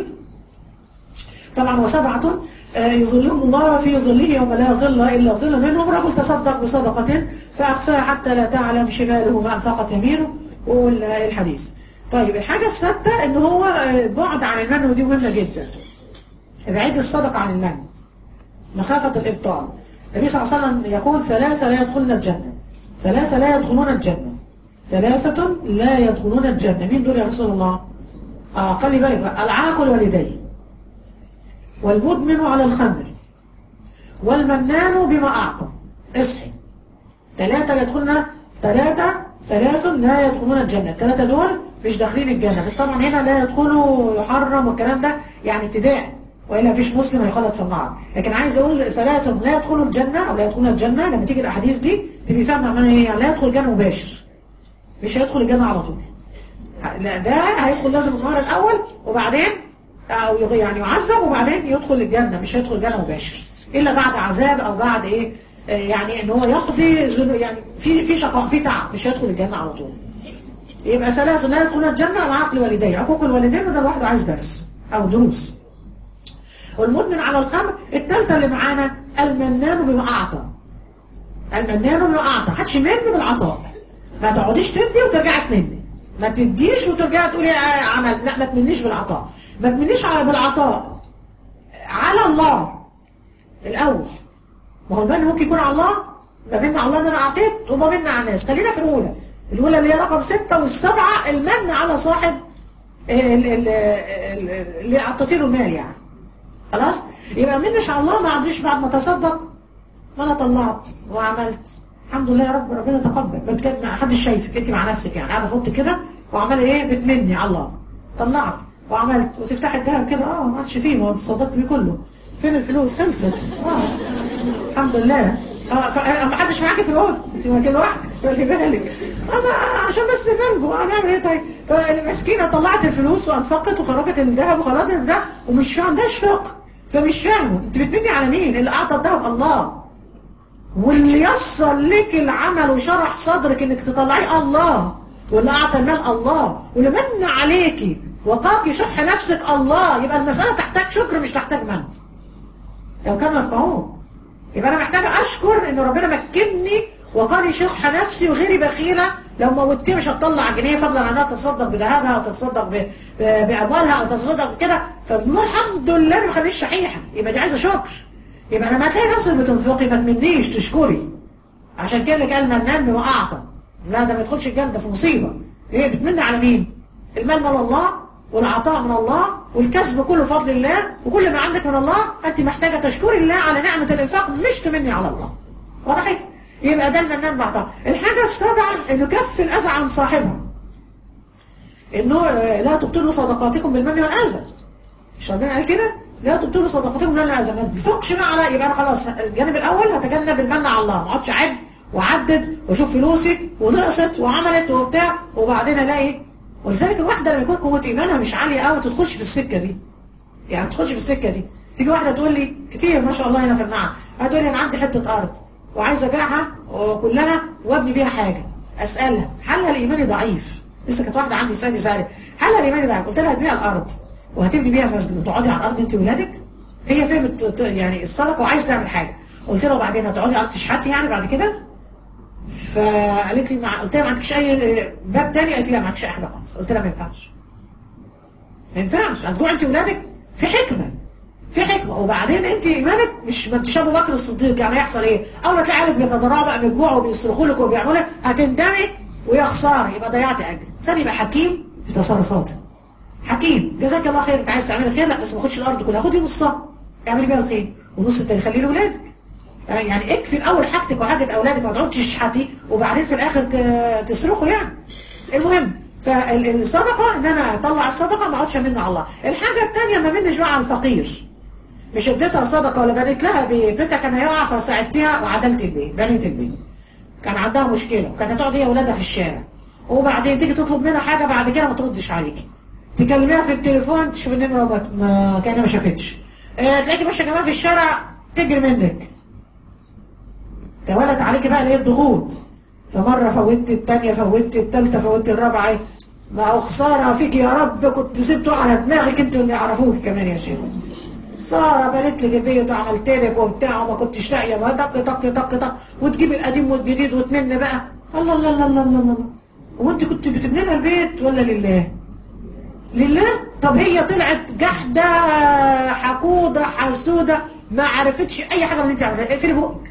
طبعا وسبعه يظلهم الله في ظله يوم لا ظل إلا ظل منهم رجل تصدق بصدقة فأخفاها حتى لا تعلم شماله ما أنفقت يمينه والحديث طيب الحاجة السادسة إن هو بعد عن المن ودي مهمة جدا ابعد الصدقة عن المن مخافة الإبطال النبي صلى الله عليه وسلم يقول ثلاثة لا يدخلون الجنة ثلاثة لا يدخلون الجنة ثلاثة لا يدخلون الجنة مين دول يا رسول الله آه خلي بالك بقى العاقل والديه والمدمن على الخمر والمنان بما أعطى اصحي ثلاثة يدخلنا ثلاثة ثلاث لا يدخلون الجنة الثلاثة دول مش داخلين الجنة بس طبعا هنا لا يدخلوا يحرم والكلام ده يعني ابتداء وإلا فيش مسلم هيخلط في النار لكن عايز أقول ثلاثة لا يدخلوا الجنة أو لا يدخلون الجنة لما تيجي الأحاديث دي تبقي فاهم معناها إيه يعني لا يدخل الجنة مباشر مش هيدخل الجنة على طول لا ده هيدخل لازم النار الأول وبعدين أو يعني يعذب وبعدين يدخل الجنة مش هيدخل الجنة مباشر إلا بعد عذاب أو بعد إيه يعني إن هو يقضي يعني في في شقاء في تعب مش هيدخل الجنة على طول يبقى ثلاث لا يدخلون الجنة العقل والديه عقوق الوالدين وده لوحده عايز درس أو دروس والمدمن على الخمر الثالثة اللي معانا المنان بما أعطى المنان بما أعطى محدش يمن بالعطاء ما تقعديش تدي وترجعي تمني ما تديش وترجعي تقولي عمل لا ما تمنيش بالعطاء ما تمنيش بالعطاء على الله الأول ما هو المن ممكن يكون على الله ما بين على الله ان انا اعطيت وما بين على الناس خلينا في الاولى الاولى اللي هي رقم ستة والسبعة المن على صاحب اللي اعطيتي له المال يعني خلاص يبقى منش على الله ما عنديش بعد ما تصدق ما انا طلعت وعملت الحمد لله يا رب ربنا تقبل ما حدش شايفك انت مع نفسك يعني قاعده فوت كده وعمال ايه بتمني على الله طلعت وعملت وتفتحي الذهب كده اه ما عادش فيه ما تصدقت بيه كله فين الفلوس خلصت اه الحمد لله اه ما حدش معاكي في الاوضه انت مكان لوحدك خلي بالك انا عشان بس ننجو هنعمل ايه طيب فالمسكينه طلعت الفلوس وانفقت وخرجت الذهب وخرجت ده ومش عندهاش فقه فمش فاهمه انت بتبني على مين اللي اعطى الذهب الله واللي يسر لك العمل وشرح صدرك انك تطلعيه الله واللي اعطى المال الله واللي من عليكي وقاكي شح نفسك الله يبقى المساله تحتاج شكر مش تحتاج من لو كانوا يفقهون يبقى انا محتاجه اشكر ان ربنا مكنني وقاني شح نفسي وغيري بخيله لو موتيه مش هتطلع جنيه فضلا عنها تتصدق بذهبها او تتصدق باموالها او تتصدق بكده فالله الحمد لله انا ما خليش شحيحه يبقى دي عايزه شكر يبقى لما تلاقي نفسك بتنفقي ما تمنيش تشكري عشان كده اللي قال منان بما اعطى لا ده ما يدخلش الجنه ده في مصيبه ايه بتمني على مين المال من الله والعطاء من الله والكسب كله فضل الله وكل ما عندك من الله انت محتاجه تشكري الله على نعمه الانفاق مش تمني على الله وضحت يبقى ده المنان بعطاء الحاجه السابعه انه كف الاذى عن صاحبها انه لا تبطلوا صدقاتكم بالمن والاذى مش ربنا قال كده لا تبطلوا صدقاتكم بالمن والاذى ما تفكش بقى على يبقى انا خلاص الجانب الاول هتجنب المن على الله ما اقعدش اعد وعدد واشوف فلوسي ونقصت وعملت وبتاع وبعدين الاقي ولذلك الواحده لما يكون قوه ايمانها مش عاليه قوي تدخلش في السكه دي يعني ما تدخلش في السكه دي تيجي واحده تقول لي كتير ما شاء الله هنا في المعهد هتقول لي انا عندي حته ارض وعايزه ابيعها كلها وابني بيها حاجه اسالها حالها الايماني ضعيف لسه كانت واحده عندي سالي سالي حالها الايماني ضعيف قلت لها هتبيع الارض وهتبني بيها مسجد وتقعدي على الارض انت وولادك هي فهمت يعني الصدقه وعايز تعمل حاجه قلت لها وبعدين هتقعدي على تشحتي يعني بعد كده فقالت لي مع... قلت لها ما عندكش اي باب تاني قالت لي لا ما عندكش اي حاجه خالص قلت لها ما ينفعش ما ينفعش هتجوع انت ولادك في حكمه في حكمه وبعدين انت ايمانك مش ما انتش ابو بكر الصديق يعني هيحصل ايه اول ما تلاقي عيالك بيتضرعوا بقى من الجوع وبيصرخوا لك وبيعملوا لك هتندمي ويا خساره يبقى ضيعتي اجر ثاني يبقى حكيم في تصرفاته حكيم جزاك الله خير انت عايز تعملي خير لا بس ما خدش الارض كلها خدي نصها اعملي بيها الخير والنص التاني خليه لاولادك يعني اكفي الاول حاجتك وحاجه اولادك ما تقعدش تشحتي وبعدين في الاخر تصرخوا يعني المهم فالصدقه ان انا اطلع الصدقه ما اقعدش امن على الله الحاجه الثانيه ما منش بقى على الفقير مش اديتها صدقه ولا بنيت لها بيت بيتها كان هيقع فساعدتها وعدلت البيت بنيت البيت كان عندها مشكله وكانت هتقعد هي واولادها في الشارع وبعدين تيجي تطلب منها حاجه بعد كده ما تردش عليكي تكلميها في التليفون تشوف النمره ما, ما كانها ما شافتش اه تلاقيكي ماشيه كمان في الشارع تجري منك تولت عليكي بقى الايه الضغوط فمره فوتت الثانيه فوتت الثالثه فوتت الرابعه ما هو خساره فيك يا رب كنت سبته على دماغك انت اللي يعرفوك كمان يا شيخ ساره بنت لك الفيديو عملت لك وبتاع وما كنتش لاقيه ما طق طق طق طق وتجيب القديم والجديد وتمن بقى الله الله الله الله الله, الله. هو انت كنت بتبني لها البيت ولا لله؟ لله؟ طب هي طلعت جحده حقوده حسوده ما عرفتش اي حاجه من اللي انت عملتها اقفلي بقك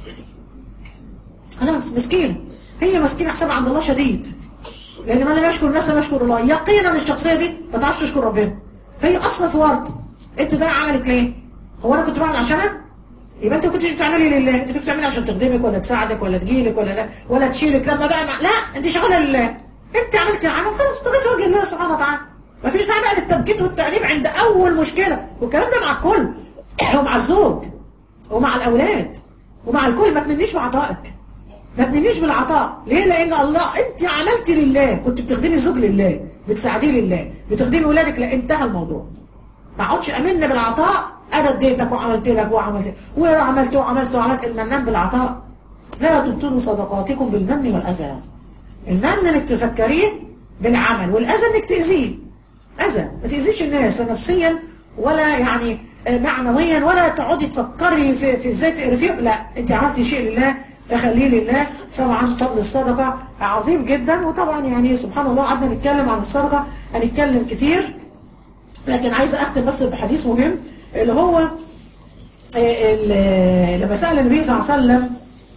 خلاص مسكينه هي مسكينه حساب عند الله شديد لان من لم يشكر الناس لم يشكر الله يقينا الشخصيه دي ما تعرفش تشكر ربنا فهي اصلا في ورطه انت ده عملك ليه؟ هو انا كنت بعمل عشانها؟ يبقى انت ما كنتش بتعملي لله انت كنت بتعملي عشان تخدمك ولا تساعدك ولا تجيلك ولا لا ولا تشيلك لما بقى مع... لا انت شغاله لله انت عملتي عنه خلاص طبيعي وجه الله سبحانه وتعالى ما فيش داعي بقى للتبكيت والتأنيب عند اول مشكله والكلام ده مع الكل ومع الزوج ومع الاولاد ومع الكل ما تمنيش بعطائك ما تمنيش بالعطاء ليه لان الله انت عملتي لله كنت بتخدمي الزوج لله بتساعديه لله بتخدمي ولادك لا انتهى الموضوع ما اقعدش امن بالعطاء انا اديتك وعملت لك وعملت وعملت وعملت وعملت المنان بالعطاء لا تبطلوا صدقاتكم بالمن والاذى المن انك تفكريه بالعمل والاذى انك تاذيه اذى ما تاذيش الناس لا نفسيا ولا يعني معنويا ولا تقعدي تفكري في في ازاي تقرفيه لا انت عملتي شيء لله فخليه لله طبعا فضل الصدقه عظيم جدا وطبعا يعني سبحان الله قعدنا نتكلم عن الصدقه هنتكلم كتير لكن عايزه اختم بس بحديث مهم اللي هو لما سأل النبي صلى الله عليه وسلم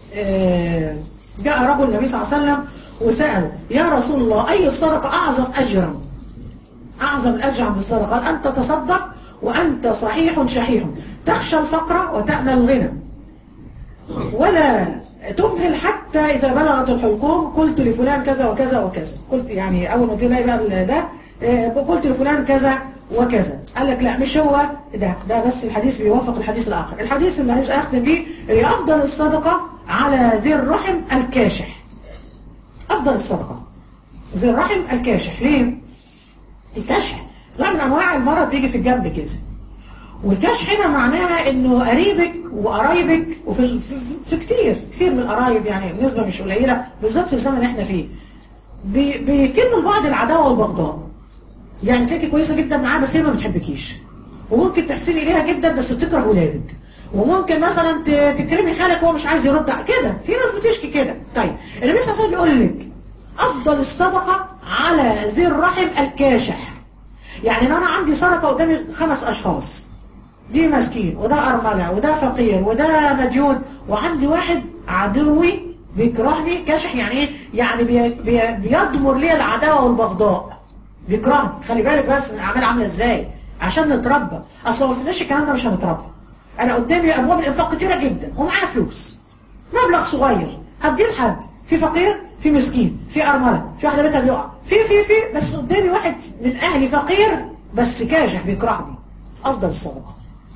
جاء رجل النبي صلى الله عليه وسلم وسأله يا رسول الله أي الصدقة أعظم أجرا أعظم الأجر عند الصدقة قال أن تتصدق وأنت صحيح شحيح تخشى الفقر وتأمل الغنى ولا تمهل حتى إذا بلغت الحلقوم قلت لفلان كذا وكذا وكذا قلت يعني أول ما تلاقي بقى ده قلت لفلان كذا وكذا قال لك لا مش هو ده ده بس الحديث بيوافق الحديث الآخر الحديث اللي عايز أختم بيه اللي أفضل الصدقة على ذي الرحم الكاشح أفضل الصدقة ذي الرحم الكاشح ليه؟ الكشح نوع من أنواع المرض بيجي في الجنب كده والكشح هنا معناها انه قريبك وقرايبك وفي في, في كتير كتير من القرايب يعني نسبة مش قليلة بالذات في الزمن اللي احنا فيه بي بيكنوا لبعض العداوة والبغضاء يعني تلاقي كويسة جدا معاه بس هي ما بتحبكيش وممكن تحسني إليها جدا بس بتكره ولادك وممكن مثلا تكرمي خالك وهو مش عايز يرد كده في ناس بتشكي كده طيب النبي صلى الله عليه وسلم بيقول لك افضل الصدقه على ذي الرحم الكاشح يعني انا عندي صدقه قدامي خمس اشخاص دي مسكين وده ارمله وده فقير وده مديون وعندي واحد عدوي بيكرهني كاشح يعني ايه يعني بي بي بيضمر لي العداوه والبغضاء بيكرهني خلي بالك بس الاعمال عامله ازاي عشان نتربى اصل ما فيناش الكلام ده مش هنتربى انا قدامي ابواب الانفاق كتيره جدا ومعايا فلوس مبلغ صغير هديه لحد في فقير في مسكين في ارمله في واحده بيتها بيقع في في في بس قدامي واحد من اهلي فقير بس كاشح بيكرهني افضل الصدقه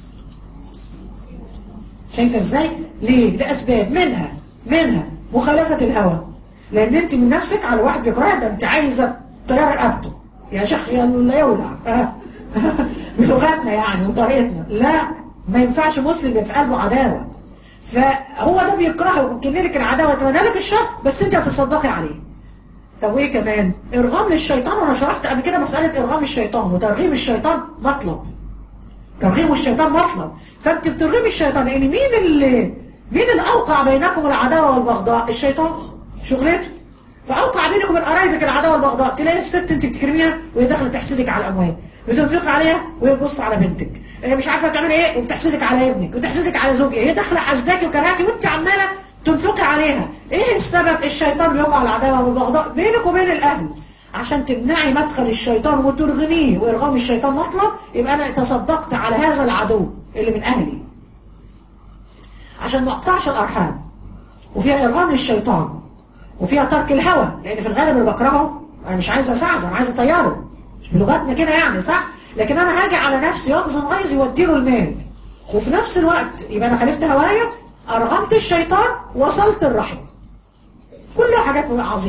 شايفه ازاي ليه لاسباب منها منها مخالفه الهوى لان انت من نفسك على واحد بيكرهك ده انت عايزه طياره رقبته يا شيخ يلا يولع بلغتنا يعني وطريقتنا لا ما ينفعش مسلم يبقى في قلبه عداوه فهو ده بيكرهه ويمكن لك العداوه يتمنى لك الشر بس انت هتتصدقي عليه طب وايه كمان ارغام للشيطان وانا شرحت قبل كده مساله ارغام الشيطان وترغيم الشيطان مطلب ترغيم الشيطان مطلب فانت بترغمي الشيطان لان مين اللي مين اللي اوقع بينكم العداوه والبغضاء الشيطان شغلته فاوقع بينكم وبين قرايبك العداوه والبغضاء تلاقي الست انت بتكرميها وهي داخله تحسدك على الاموال بتنفق عليها وهي بتبص على بنتك هي مش عارفه بتعمل ايه وبتحسدك على ابنك وتحسدك على زوجك هي داخله حاسداكي وكرهاكي وانت عماله تنفقي عليها ايه السبب الشيطان بيوقع العداوه والبغضاء بينك وبين الاهل عشان تمنعي مدخل الشيطان وترغميه وارغام الشيطان مطلب يبقى انا تصدقت على هذا العدو اللي من اهلي عشان ما اقطعش الارحام وفيها ارغام للشيطان وفيها ترك الهوى لان في الغالب اللي بكرهه انا مش عايز اساعده انا عايز اطيره بلغتنا كده يعني صح لكن انا هاجي على نفسي واخزن غيظي واديله المال وفي نفس الوقت يبقى انا خالفت هوايا ارغمت الشيطان وصلت الرحم كلها حاجات عظيمه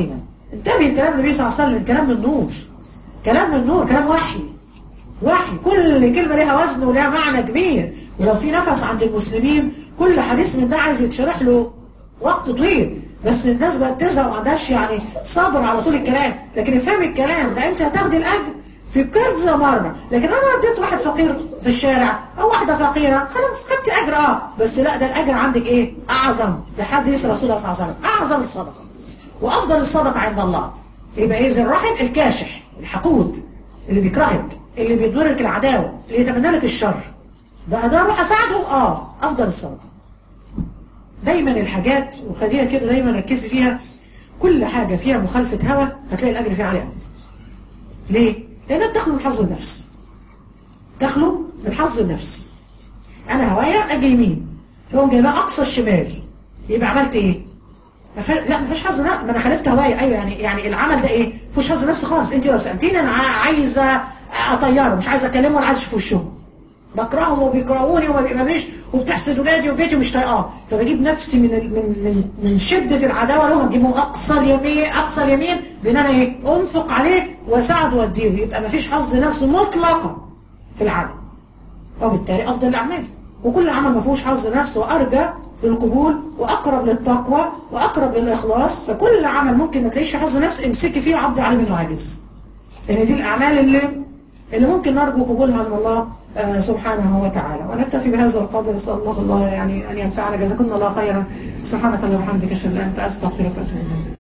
انتبه كلام النبي صلى الله عليه وسلم كلام من نور كلام من نور كلام وحي وحي كل كلمة لها وزن ولها معنى كبير ولو في نفس عند المسلمين كل حديث من ده عايز يتشرح له وقت طويل بس الناس بقت تزهق وما عندهاش يعني صبر على طول الكلام لكن افهم الكلام ده انت هتاخدي الاجر في كذا مرة لكن انا اديت واحد فقير في الشارع او واحدة فقيرة خلاص خدت اجر اه بس لا ده الاجر عندك ايه اعظم بحديث رسول الله صلى الله عليه وسلم اعظم الصدقة وافضل الصدقة عند الله يبقى ايه زي الرحم الكاشح الحقود اللي بيكرهك اللي بيضرك العداوة اللي يتمنى لك الشر بقى ده اروح اساعده اه افضل الصدقة دايما الحاجات وخليها كده دايما ركزي فيها كل حاجة فيها مخالفة هوى هتلاقي الأجر فيها عالي قوي ليه؟ لأنها بتخلو من حظ النفس تخلو من حظ النفس أنا هوايا أجي يمين فهو جايبها أقصى الشمال يبقى عملت إيه؟ مف... لا مفيش حظ لا ما انا خالفت هوايا ايوه يعني يعني العمل ده ايه؟ مفيش حظ نفس خالص انت لو سالتيني انا عايزه اطيره مش عايزه اكلمه ولا عايزه اشوف وشهم بكرههم وبيكرهوني وما بيقبلنيش وبتحسد ولادي وبيتي ومش طايقاه فبجيب نفسي من ال- من من من شده العداوه لهم اجيبهم اقصى اليمين اقصى اليمين بان انا ايه انفق عليه واساعده واديه يبقى ما فيش حظ نفس مطلقا في العمل وبالتالي افضل الاعمال وكل عمل ما فيهوش حظ نفس وارجى للقبول واقرب للتقوى واقرب للاخلاص فكل عمل ممكن ما تلاقيش فيه حظ نفس امسكي فيه عبد عليه منه عاجز لان دي الاعمال اللي اللي ممكن نرجو قبولها من الله آه، سبحانه وتعالى ونكتفي بهذا القدر نسال الله الله يعني ان ينفعنا جزاكم الله خيرا سبحانك اللهم وبحمدك اشهد ان لا اله الا انت استغفرك واتوب اليك